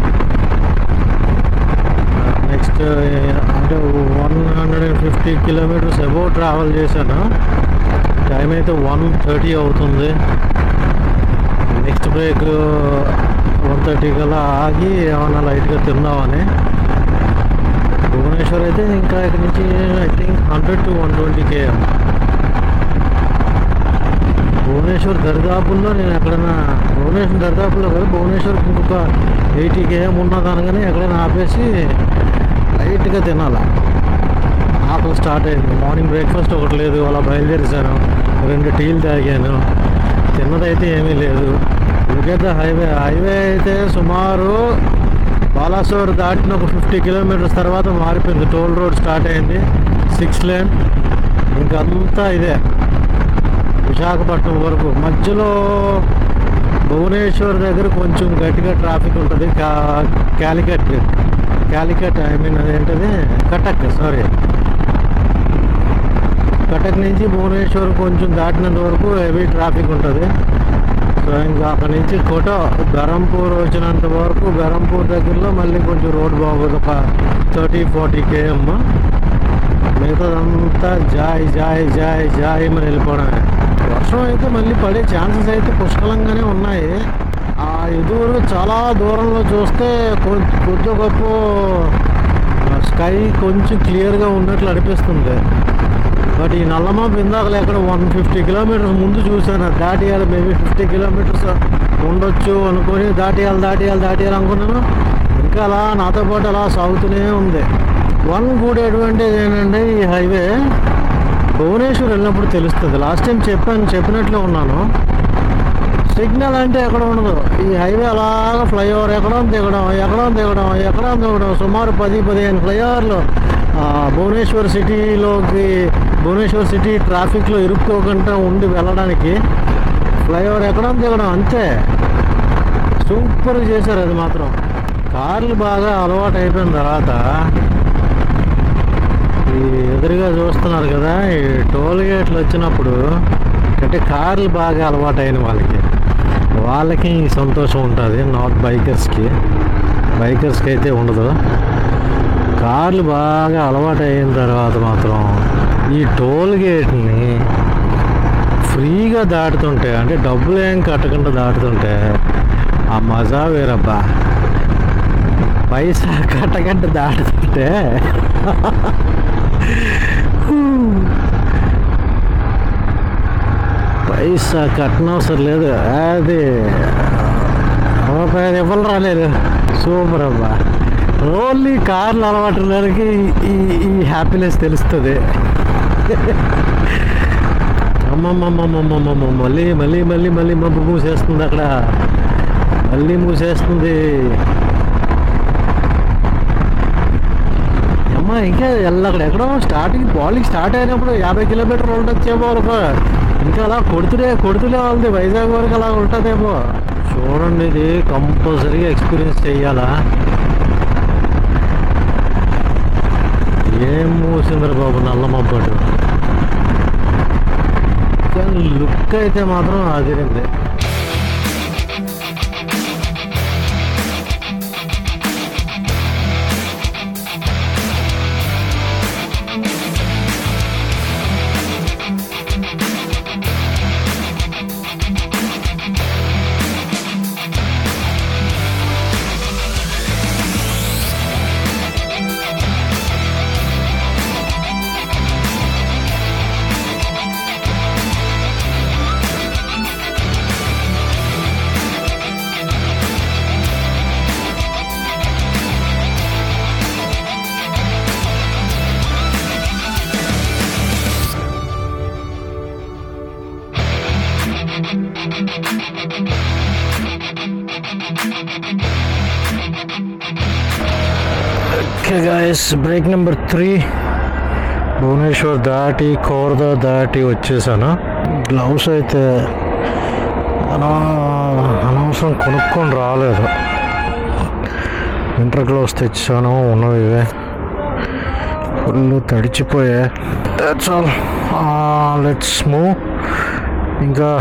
నెక్స్ట్ అంటే one hundred and fifty kilometres above travel చేశాను టైం అయితే వన్ థర్టీ అవుతుంది నెక్స్ట్ బ్రేక్ వన్ థర్టీ కల్లా ఆగి ఏమన్నా లైట్గా తిందామని భువనేశ్వర్ అయితే ఇంకా ఇక్కడ నుంచి I think hundred to one twenty KM Bhubaneswar దరిదాపుల్లో నేను ఎక్కడైనా భువనేశ్వర్ దరిదాపుల్లో కాదు భువనేశ్వర్కి ఇంకొక ఎయిటీ కేఎం ఉన్నది అనగానే ఎక్కడైనా ఆపేసి లైట్గా తినాలా ఆకలి స్టార్ట్ అయింది మార్నింగ్ బ్రేక్ఫాస్ట్ ఒకటి లేదు అలా బయలుదేరేసాను రెండు టీలు తాగాను తిన్నదైతే ఏమీ లేదు లుకెట్ ద హైవే హైవే అయితే సుమారు బాలాసోర్ దాటిన ఒక ఫిఫ్టీ కిలోమీటర్స్ తర్వాత మారిపోయింది టోల్ రోడ్ స్టార్ట్ అయింది సిక్స్ లేన్ ఇంకంతా ఇదే విశాఖపట్నం వరకు మధ్యలో భువనేశ్వర్ దగ్గర కొంచెం గట్టిగా ట్రాఫిక్ ఉంటుంది కా క్యాలికట్ క్యాలికట్ ఐ మీన్ అదేంటది కటక్ సారీ కటక్ నుంచి భువనేశ్వర్ కొంచెం దాటినంత వరకు హెవీ ట్రాఫిక్ ఉంటుంది సో ఇంకా అక్కడి నుంచి కోట బెరంపూర్ వచ్చినంత వరకు బెరంపూర్ దగ్గరలో మళ్ళీ కొంచెం రోడ్ బాగోదు ఒక థర్టీ ఫార్టీ కేఎం మిగతాదంతా జాయ్ జాయ్ జాయ్ జాయ్ అని వెళ్ళిపోవడమే వర్షం అయితే మళ్ళీ పడే ఛాన్సెస్ అయితే పుష్కలంగానే ఉన్నాయి ఆ ఎదురు చాలా దూరంలో చూస్తే కొ- కొద్ది గొప్ప స్కై కొంచెం క్లియర్గా ఉన్నట్లు అనిపిస్తుంది బట్ ఈ నల్లమాపు ఇందాక ఎక్కడ వన్ ఫిఫ్టీ కిలోమీటర్స్ ముందు చూశాను అది దాటియాలి మేబీ ఫిఫ్టీ కిలోమీటర్స్ ఉండొచ్చు అనుకొని దాటియాలి దాటియాలి దాటియాలి అనుకున్నాను ఇంకా అలా నాతో పాటు అలా సాగుతూనే ఉంది వన్ గుడ్ అడ్వాంటేజ్ ఏంటంటే ఈ హైవే భువనేశ్వర్ వెళ్ళినప్పుడు తెలుస్తుంది లాస్ట్ టైం చెప్పాను చెప్పినట్లే ఉన్నాను సిగ్నల్ అంటే ఎక్కడ ఉండదు ఈ హైవే అలాగా ఫ్లైఓవర్ ఎక్కడో దిగడం ఎక్కడో దిగడం ఎక్కడో దిగడం సుమారు పది పదిహేను ఫ్లైఓవర్లు ఆ, భువనేశ్వర్ సిటీలోకి భువనేశ్వర్ సిటీ ట్రాఫిక్లో ఇరుక్కోకుండా ఉండి వెళ్ళడానికి ఫ్లైఓవర్ ఎక్కడో దిగడం అంతే సూపర్ చేశారు అది మాత్రం కార్లు బాగా అలవాటు అయిపోయిన తర్వాత ఈ ఎదురుగా చూస్తున్నారు కదా ఈ టోల్ గేట్లు వచ్చినప్పుడు అంటే కార్లు బాగా అలవాటు అయిన వాళ్ళకి వాళ్ళకి ఈ సంతోషం ఉంటుంది నాట్ బైకర్స్కి బైకర్స్కి అయితే ఉండదు కార్లు బాగా అలవాటు అయిన తర్వాత మాత్రం ఈ టోల్ గేట్ని ఫ్రీగా దాటుతుంటే అంటే డబ్బులు ఏం కట్టకుండా దాటుతుంటే ఆ మజా వేరబ్బా పైసా కట్టకుండా దాటుతుంటే పైసా కట్టనవసరం లేదు అది రూపాయి ఇవ్వలు రాలేదు సూపర్ అబ్బా ఓన్లీ కార్లు అలవాటు ఉన్నవారికి ఈ ఈ హ్యాపీనెస్ తెలుస్తుంది అమ్మమ్మమ్మమ్మమ్మమ్మ మళ్ళీ మళ్ళీ మళ్ళీ మళ్ళీ మబ్బు మూసేస్తుంది అక్కడ మళ్ళీ మూసేస్తుంది అమ్మ ఇంకా ఎల్ల అక్కడ ఎక్కడో స్టార్టింగ్ బాలింగ్ స్టార్ట్ అయినప్పుడు యాభై కిలోమీటర్లు ఉండొచ్చేమో అనుకో ఇంకా అలా కొడుతులే కొడుతులే వాళ్ళది వైజాగ్ వరకు అలా ఉంటుందేమో చూడండి ఇది కంపల్సరీగా ఎక్స్పీరియన్స్ చెయ్యాలా ఏం మూసిందిరా బాబు నల్ల మబ్బటు కానీ లుక్ అయితే మాత్రం అదిరింది okay guys break number three Bhubaneswar దాటి కోరద దాటి వచ్చేసాను గ్లౌస్ అయితే అనా అనవసరం కొనుక్కొని రాలేదు వింటర్ గ్లౌస్ తెచ్చాను ఉన్నవి ఇవే ఫుల్ తడిచిపోయా దట్స్ ఆల్ లెట్స్ మూవ్ ఇంకా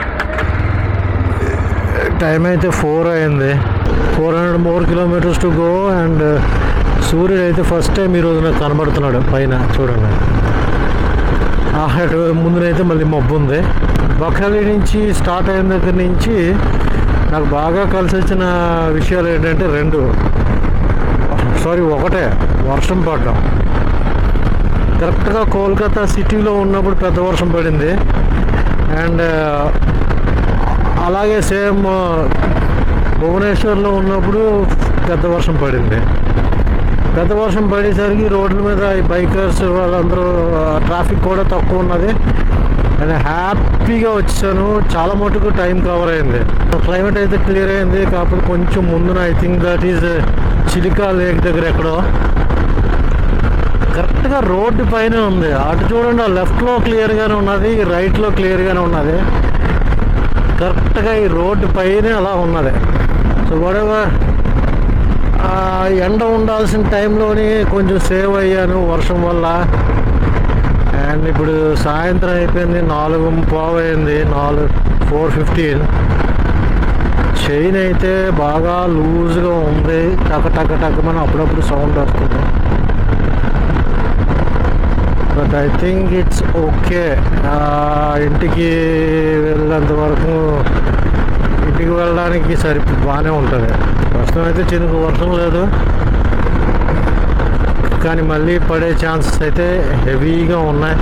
టైం అయితే ఫోర్ అయింది four hundred more kilometres to go and సూర్యుడు అయితే ఫస్ట్ టైం ఈరోజు నాకు కనబడుతున్నాడు పైన చూడండి ఆ అటు ముందునైతే మళ్ళీ మబ్బు ఉంది బకాలి నుంచి స్టార్ట్ అయిన దగ్గర నుంచి నాకు బాగా కలిసి వచ్చిన విషయాలు ఏంటంటే రెండు సారీ ఒకటే వర్షం పడడం కరెక్ట్గా కోల్కతా సిటీలో ఉన్నప్పుడు పెద్ద వర్షం పడింది అండ్ అలాగే సేమ్ భువనేశ్వర్లో ఉన్నప్పుడు పెద్ద వర్షం పడింది పెద్ద వర్షం పడేసరికి రోడ్ల మీద ఈ బైకర్స్ వాళ్ళందరూ ట్రాఫిక్ కూడా తక్కువ ఉన్నది అండ్ హ్యాపీగా వచ్చాను చాలా మటుకు టైం కవర్ అయింది క్లైమేట్ అయితే క్లియర్ అయింది కాకపోతే కొంచెం ముందున I think that is Chilika lake దగ్గర ఎక్కడో కరెక్ట్గా రోడ్డు పైన ఉంది అటు చూడండి లెఫ్ట్లో క్లియర్గానే ఉన్నది రైట్లో క్లియర్గానే ఉన్నది కరెక్ట్గా ఈ రోడ్డు పైన అలా ఉన్నది సో వాడెవర్ ఆ, ఎండ ఉండాల్సిన టైంలోని కొంచెం సేవ్ అయ్యాను వర్షం వల్ల అండ్ ఇప్పుడు సాయంత్రం అయిపోయింది నాలుగు పావు అయింది నాలుగు ఫోర్ ఫిఫ్టీన్ చైన్ అయితే బాగా లూజ్గా ఉంది టక టక టకమని అప్పుడప్పుడు సౌండ్ వస్తుంది but I think it's okay ఇంటికి వెళ్ళేంత వరకు ఇంటికి వెళ్ళడానికి సరి బాగానే ఉంటుంది ప్రస్తుతం అయితే చినుకు వర్షం లేదు కానీ మళ్ళీ పడే ఛాన్సెస్ అయితే హెవీగా ఉన్నాయి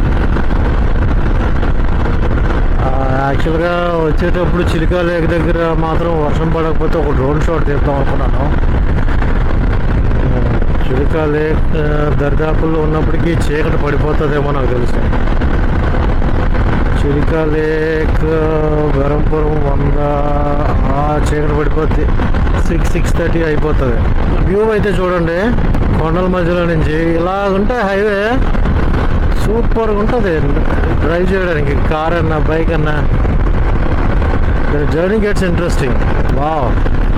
యాక్చువల్గా వచ్చేటప్పుడు చిలికా లేక్ దగ్గర మాత్రం వర్షం పడకపోతే ఒక డ్రోన్ షాట్ తీద్దాం అనుకున్నాను చిలికా లేక్ ఆ, దరిదాపుల్లో ఉన్నప్పటికీ చీకటి పడిపోతుందేమో నాకు తెలుసు చిలికా లేక్ బెరంపురం వంద ఆ చీకటి పడిపోద్ది సిక్స్ సిక్స్ థర్టీ అయిపోతుంది వ్యూ అయితే చూడండి కొండల మధ్యలో నుంచి ఇలా ఉంటే హైవే సూపర్గా ఉంటుంది డ్రైవ్ చేయడానికి కార్ అన్నా బైక్ అన్నా journey gets interesting wow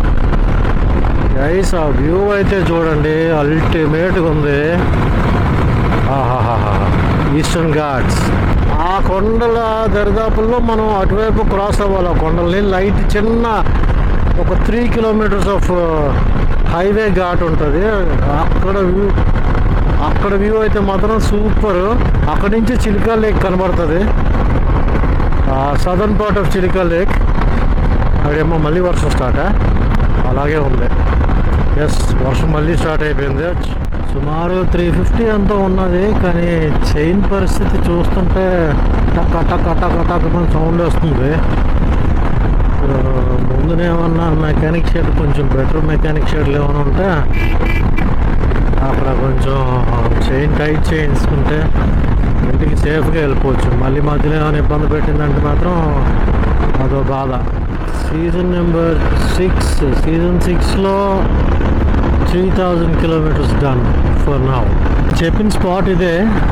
guys ఆ వ్యూ అయితే చూడండి అల్టిమేట్గా ఉంది ఆహాహాహా ఈస్టర్న్ ఘాట్స్ ఆ కొండల దరిదాపుల్లో మనం అటువైపు క్రాస్ అవ్వాలి ఆ కొండల్ని లైట్ చిన్న ఒక three kilometres off highway ghat ఉంటుంది అక్కడ వ్యూ అక్కడ వ్యూ అయితే మాత్రం సూపర్ అక్కడి నుంచి చిలికా లేక్ కనబడుతుంది southern part of Chilika lake అక్కడేమో మళ్ళీ వర్షం స్టార్ట్ అలాగే ఉంది ఎస్ వర్షం మళ్ళీ స్టార్ట్ అయిపోయింది సుమారు త్రీ ఫిఫ్టీ అంతా ఉన్నది కానీ చైన్ పరిస్థితి చూస్తుంటే టక్ టక్ టక్ టక్ అని సౌండ్ వస్తుంది ఆ, ముందునేమన్నా మెకానిక్ షెడ్ కొంచెం బెటర్ మెకానిక్ షెడ్లు ఏమైనా ఉంటే అక్కడ కొంచెం చైన్ టైట్ చేయించుకుంటే ఇంటికి సేఫ్గా వెళ్ళిపోవచ్చు మళ్ళీ మధ్యలో ఏమైనా ఇబ్బంది పెట్టిందంటే మాత్రం అదో బాధ సీజన్ నెంబర్ సిక్స్ సీజన్ సిక్స్లో three thousand kilometres done for now చెప్పిన స్పాట్ ఇదే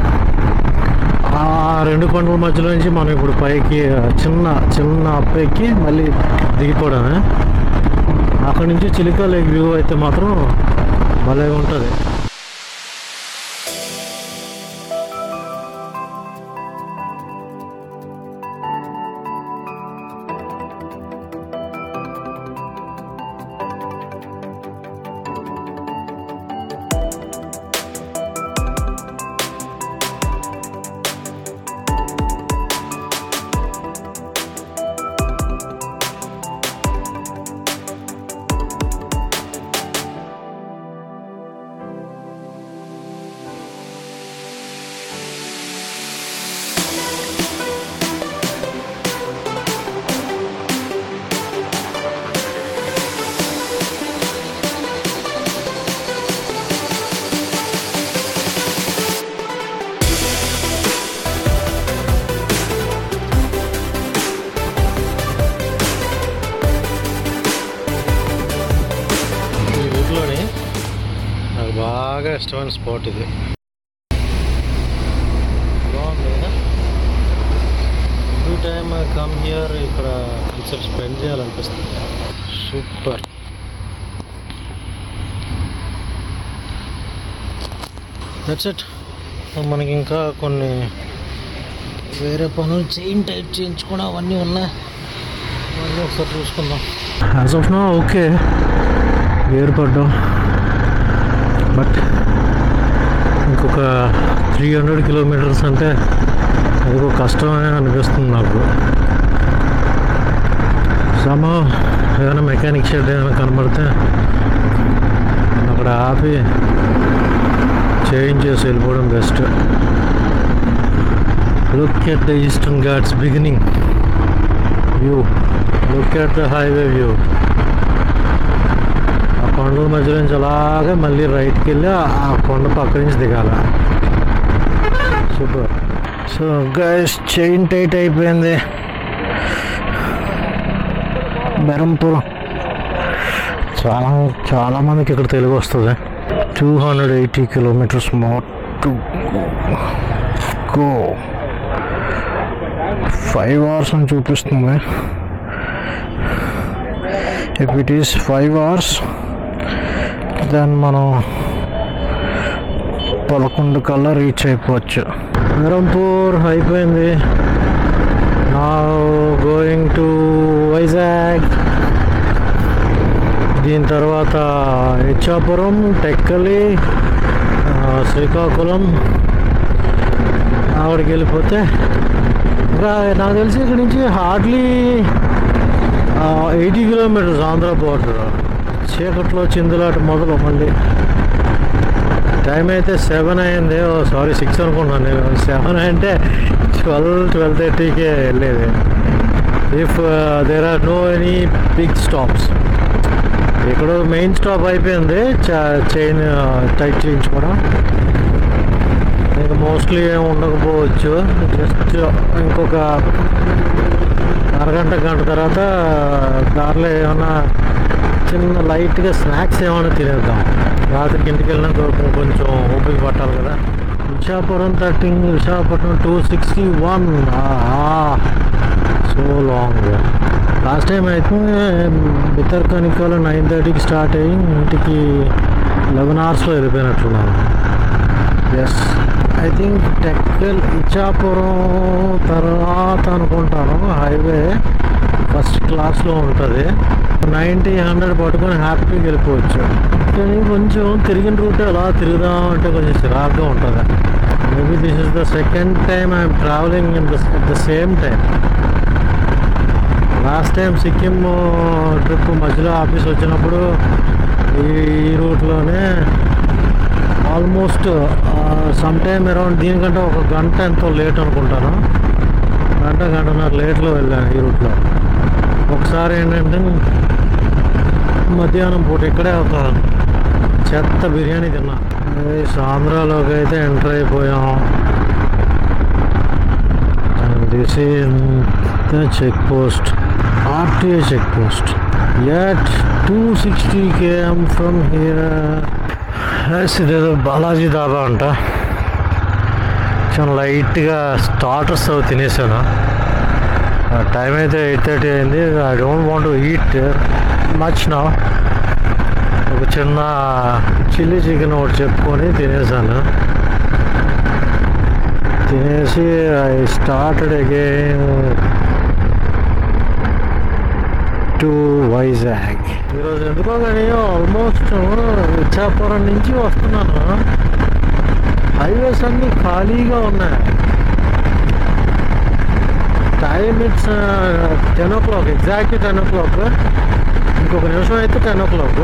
ఆ రెండు కొండల మధ్యలో నుంచి మనం ఇప్పుడు పైకి చిన్న చిన్న అప్ ఎక్కి మళ్ళీ దిగిపోవడమే అక్కడి నుంచి చిలికా లేక్ వ్యూ అయితే మాత్రం భలే ఉంటుంది ఈ రూట్లోని నాకు బాగా ఇష్టమైన స్పాట్ ఇది బాగుంది కదా ఎవ్రీ టైమ్ కమ్ హియర్ ఇక్కడ కొంచెం స్పెండ్ చేయాలనిపిస్తుంది సూపర్ దట్స్ ఇట్ మనకి ఇంకా కొన్ని వేరే పనులు చైన్ టైట్ చేయించుకోవడం అవన్నీ ఉన్నాయి అవన్నీ ఒకసారి చూసుకుందాం as of now okay gear పడ్డాం బట్ ఇంకొక త్రీ హండ్రెడ్ కిలోమీటర్స్ అంటే అది ఒక కష్టమే అనిపిస్తుంది నాకు సమ ఏమైనా మెకానిక్ షెడ్ ఏమైనా కనబడితే అక్కడ ఆపి చేంజ్ చేసి వెళ్ళిపోవడం best look at the Eastern Ghats beginning view look at the highway view ఆ కొండల మధ్య నుంచి అలాగే మళ్ళీ రైట్కి వెళ్ళి ఆ- ఆ కొండ పక్క నుంచి దిగాల super so guys chain tight అయిపోయింది బెరంపురం చాలా చాలా మందికి ఇక్కడ తెలుగు వస్తుంది two hundred eighty kilometres more to go five hours అని చూపిస్తుంది if it is five hours then మనం పదకొండు కల్లా రీచ్ అయిపోవచ్చు బెరంపూర్ అయిపోయింది నా గోయింగ్ టు వైజాగ్ దీని తర్వాత ఇచ్చాపురం టెక్కలి ఆ, శ్రీకాకుళం ఆవిడకి వెళ్ళిపోతే ఇంకా నాకు తెలిసి ఇక్కడి నుంచి hardly eighty kilometres Andhra border చీకట్లో చిందులాట మొదలు మళ్ళీ టైం అయితే సెవెన్ అయింది ఓ సారీ సిక్స్ అనుకున్నాను నేను సెవెన్ అంటే ట్వెల్వ్ ట్వెల్వ్ థర్టీకే వెళ్ళేది if there are no any big stops ఇక్కడ మెయిన్ స్టాప్ అయిపోయింది చైన్ టైట్ చేయించుకోవడం ఇంకా మోస్ట్లీ ఏమి ఉండకపోవచ్చు జస్ట్ ఇంకొక అరగంట గంట తర్వాత దారిలో ఏమైనా చిన్న లైట్గా స్నాక్స్ ఏమైనా తినేద్దాం రాత్రికి ఇంటికి వెళ్ళినాక కొంచెం ఓపిక పట్టాలి కదా Visakhapatnam thirteen Visakhapatnam two sixty one so long last time అయితే బితర్కనికలు నైన్ థర్టీకి స్టార్ట్ అయ్యి ఇంటికి లెవెన్ అవర్స్లో వెళ్ళిపోయినట్లున్నాను yes I think Tekkali Ichchapuram తర్వాత అనుకుంటాను హైవే ఫస్ట్ క్లాస్లో ఉంటుంది నైంటీ హండ్రెడ్ పట్టుకొని హ్యాపీగా వెళ్ళిపోవచ్చు కానీ కొంచెం తిరిగిన రూట్ అలా తిరుగుదాం అంటే కొంచెం చిరాగ్గా ఉంటుంది maybe this is the second time I'm travelling in the at the same time last time Sikkim trip మధ్యలో ఆఫీస్ వచ్చినప్పుడు ఈ ఈ రూట్లోనే ఆల్మోస్ట్ సమ్ టైమ్ అరౌండ్ దీనికంటే ఒక గంట ఎంతో లేట్ అనుకుంటాను గంట గంటన్నర లేట్లో వెళ్ళాను ఈ రూట్లో ఒకసారి ఏంటంటే మధ్యాహ్నం పూట ఇక్కడే ఒక చెత్త బిర్యానీ తిన్నా ఆంధ్రాలోకి అయితే ఎంటర్ అయిపోయాం this is the check post RTA check post at two sixty KM from here ఇదేదో బాలాజీ దాబా అంట చాలా లైట్గా స్టార్టర్స్ అవి తినేసాను టైం అయితే ఎయిట్ థర్టీ అయింది I don't want eat much నా ఒక చిన్న చిల్లీ చికెన్ ఒకటి చెప్పుకొని తినేసాను తినేసి I started again to Vizag ఈరోజు ఎందుకో కానీ ఆల్మోస్ట్ ఇచ్చాపురం నుంచి వస్తున్నాను హైవేస్ అన్నీ ఖాళీగా ఉన్నాయి time it's ten o'clock exactly ten o'clock ఇంకొక నిమిషం అయితే టెన్ ఓ క్లాక్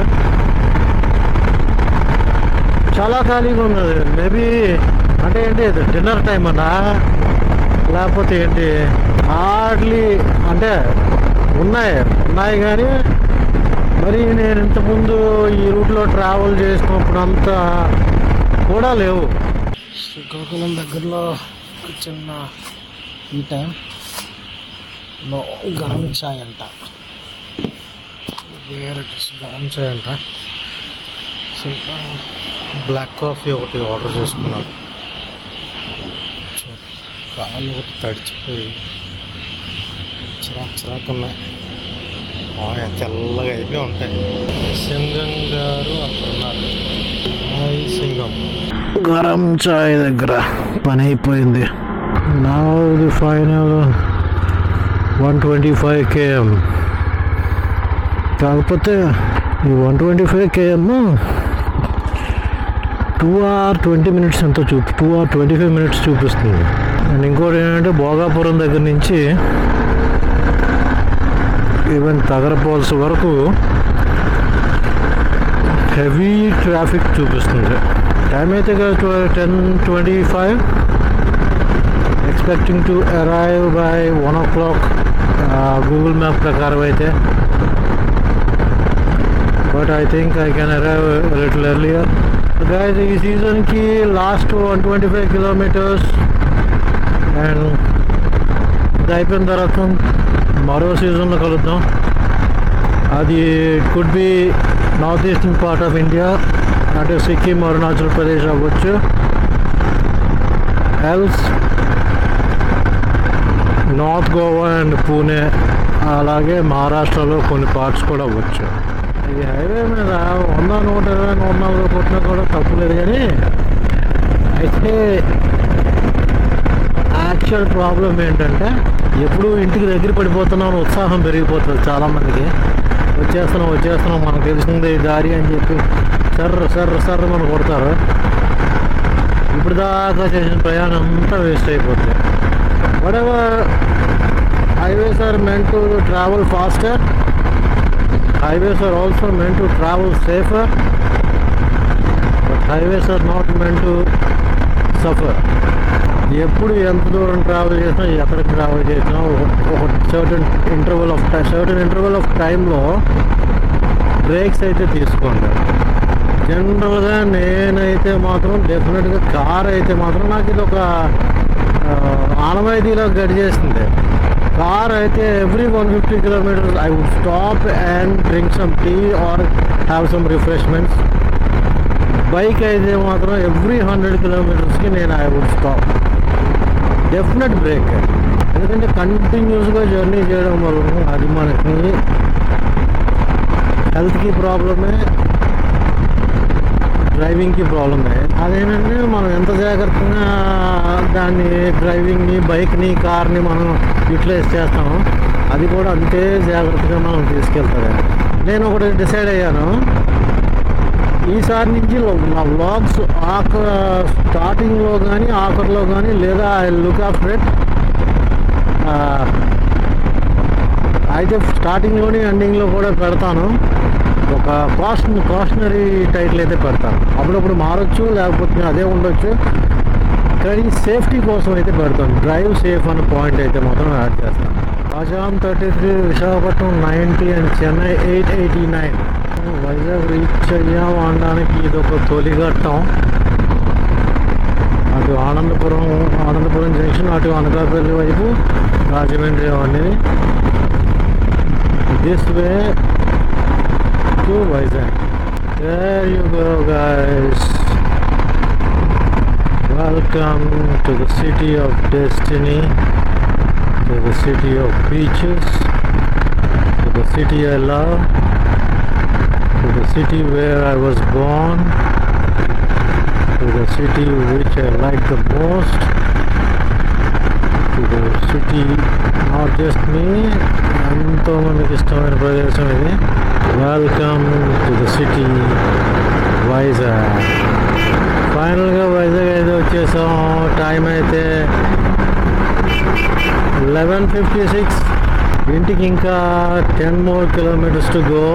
చాలా ఖాళీగా ఉన్నది మేబీ అంటే ఏంటి డిన్నర్ టైం అన్నా లేకపోతే ఏంటి హార్డ్లీ అంటే ఉన్నాయి ఉన్నాయి కానీ మరి నేను ఇంతకుముందు ఈ రూట్లో ట్రావెల్ చేసినప్పుడు అంతా కూడా లేవు శ్రీకాకుళం దగ్గరలో ఒక చిన్న ఈ టైం లో గరం చాయ్ అంట వేరే గరం చాయ్ అంట బ్లాక్ కాఫీ ఒకటి ఆర్డర్ చేసుకున్నాను కాళ్ళు ఒకటి తడిచిపోయి చిరాకు చిరాకు ఉన్నాయి బాగా తెల్లగా అయిపోయి ఉంటాయి సింగం గారు అక్కడ ఉన్నారు హాయ్ సింగం గరం చాయ్ దగ్గర పని అయిపోయింది నా the final one twenty five KM కాకపోతే ఈ one twenty five KM two or twenty minutes ఎంతో చూపి two or twenty five minutes చూపిస్తుంది అండ్ ఇంకోటి ఏంటంటే భోగాపురం దగ్గర నుంచి ఈవెన్ తగరపోల్స్ వరకు హెవీ ట్రాఫిక్ చూపిస్తుంది టైం అయితే ten twenty five expecting to arrive by one o'clock Google map ప్రకారం అయితే but I think I can arrive little earlier guys ఈ సీజన్కి last one twenty five kilometres and ఇది అయిపోయిన తర్వాత మరో సీజన్లో కలుద్దాం అది could be north eastern part of India అంటే సిక్కిం అరుణాచల్ ప్రదేశ్ అవ్వచ్చు else north Goa and Pune అలాగే మహారాష్ట్రలో కొన్ని పార్ట్స్ కూడా అవ్వచ్చు ఈ హైవే మీద వంద నూట ఇరవై నూట నలభై కొట్టినా కూడా తప్పులేదు కానీ అయితే యాక్చువల్ ప్రాబ్లం ఏంటంటే ఎప్పుడు ఇంటికి దగ్గర పడిపోతున్నాం ఉత్సాహం పెరిగిపోతుంది చాలామందికి వచ్చేస్తున్నాం వచ్చేస్తున్నాం మనకు తెలిసింది ఈ దారి అని చెప్పి సర్ర సర్ర సర్ర మనం కొడతారు ఇప్పుడు దాకా చేసిన ప్రయాణం అంతా వేస్ట్ అయిపోతుంది whatever highways are meant to travel faster highways are also meant to travel safer but highways are not meant to suffer ఎప్పుడు ఎంత దూరం ట్రావెల్ చేసినా ఎక్కడికి ట్రావెల్ చేసినా ఒక ఒక certain interval of time certain interval of టైంలో బ్రేక్స్ అయితే తీసుకోండి జనరల్గా నేనైతే మాత్రం డెఫినెట్గా కార్ అయితే మాత్రం నాకు ఇది ఒక ఆ, ఆనవాయితీలో గడిచేసింది కార్ అయితే every one fifty kilometres I would stop and drink some tea or have some refreshments bike అయితే మాత్రం ఎవ్రీ హండ్రెడ్ కిలోమీటర్స్కి నేను I would stop definite break ఎందుకంటే కంటిన్యూస్గా జర్నీ చేయడం వల్ల అది మనకి హెల్త్కి ప్రాబ్లమే డ్రైవింగ్కి ప్రాబ్లమే అదేంటంటే మనం ఎంత జాగ్రత్తగా దాన్ని డ్రైవింగ్ని బైక్ని కార్ని మనం యూటిలైజ్ చేస్తామో అది కూడా అంతే జాగ్రత్తగా మనం తీసుకెళ్తుంది నేను ఒకటి డిసైడ్ అయ్యాను ఈసారి నుంచి నా వ్లాగ్స్ ఆక స్టార్టింగ్లో కానీ ఆఖరిలో కానీ లేదా ఐ లుక్ ఆఫ్టర్ ఇట్ అయితే స్టార్టింగ్లోని ఎండింగ్లో కూడా పెడతాను ఒక కాస్ట్ కాషనరీ టైటిల్ అయితే పెడతాను అప్పుడప్పుడు మారచ్చు లేకపోతే అదే ఉండొచ్చు కానీ సేఫ్టీ కోసం అయితే పెడతాను డ్రైవ్ సేఫ్ అనే పాయింట్ అయితే మాత్రం యాడ్ చేస్తాను Rajam thirty three Visakhapatnam ninety and Chennai eight eighty nine Vizag reach అయ్యాం అనడానికి ఇది ఒక తొలి ఘట్టం అటు ఆనందపురం ఆనందపురం జంక్షన్ అటు అనకాపల్లి వైపు రాజమండ్రి అవన్నీ this way to Vizag There you go guys Welcome to the city of destiny to the city of beaches to the city I love to the city where I was born to the city which I like the most to the city not just me ఎంతో మందికి ఇష్టమైన ప్రదేశం ఇది welcome to the city Vizag ఫైనల్గా వైజాగ్ అయితే వచ్చేసాం టైం అయితే లెవెన్ ఫిఫ్టీ సిక్స్ ఇంటికి ఇంకా ten more kilometres to go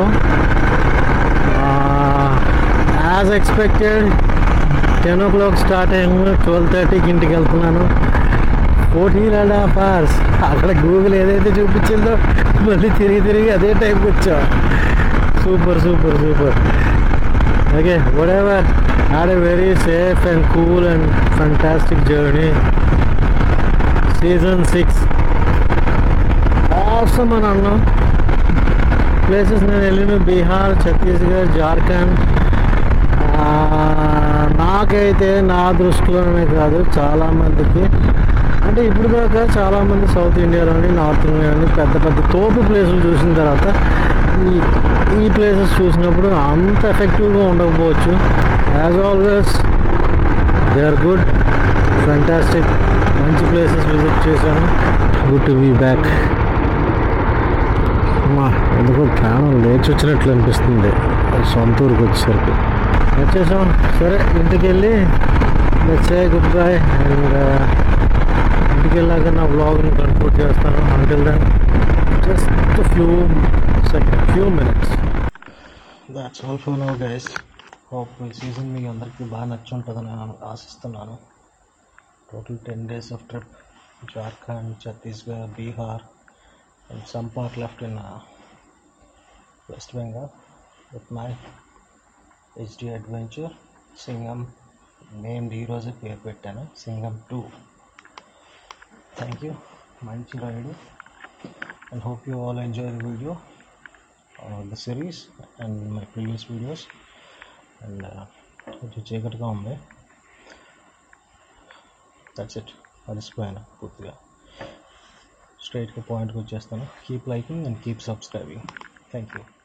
as expected ten o'clock start అయ్యాము ట్వెల్వ్ థర్టీకి ఇంటికి వెళ్తున్నాను ఫోర్టీన్ అండ్ హాఫ్ అవర్స్ అక్కడ గూగుల్ ఏదైతే చూపించిందో మళ్ళీ తిరిగి తిరిగి అదే టైంకి వచ్చా super super super okay whatever had a very safe and cool and fantastic journey season six awesome అని అన్నాం ప్లేసెస్ నేను వెళ్ళిన బీహార్ ఛత్తీస్గఢ్ జార్ఖండ్ ఆ, నాకైతే నా దృష్టిలోనే కాదు చాలామందికి అంటే ఇప్పుడు దాకా చాలామంది సౌత్ ఇండియాలోని నార్త్ ఇండియాలోని పెద్ద పెద్ద తోపు ప్లేసులు చూసిన తర్వాత ఈ ఈ ప్లేసెస్ చూసినప్పుడు అంత ఎఫెక్టివ్గా ఉండకపోవచ్చు as always they are good fantastic మంచి ప్లేసెస్ విజిట్ చేశాను గుడ్ టు బీ బ్యాక్ అమ్మా ఎందుకో ప్రాణం లేచి వచ్చినట్లు అనిపిస్తుంది సొంత ఊరికి వచ్చేసరికి వచ్చేసాం సరే ఇంటికి వెళ్ళి సే గుడ్ బై అండ్ ఇంటికి వెళ్ళాక నా బ్లాగ్ని కన్క్లూడ్ చేస్తాను until then just few second few minutes that's all for now guys hope ఈ సీజన్ మీకు అందరికీ బాగా నచ్చి ఉంటుందని నేను ఆశిస్తున్నాను total ten days of trip Jharkhand Chhattisgarh Bihar and some part left in uh, West Bengal with my HD adventure Singam named ఈరోజే పేరు పెట్టాను సింగం టూ థ్యాంక్ యూ మంచి ride and hope you all enjoy the video the series and my previous videos and కొంచెం చీకటిగా ఉంది దట్స్ ఇట్ అలసిపోయాను పూర్తిగా స్ట్రైట్గా పాయింట్కి వచ్చేస్తాను keep liking and keep subscribing thank you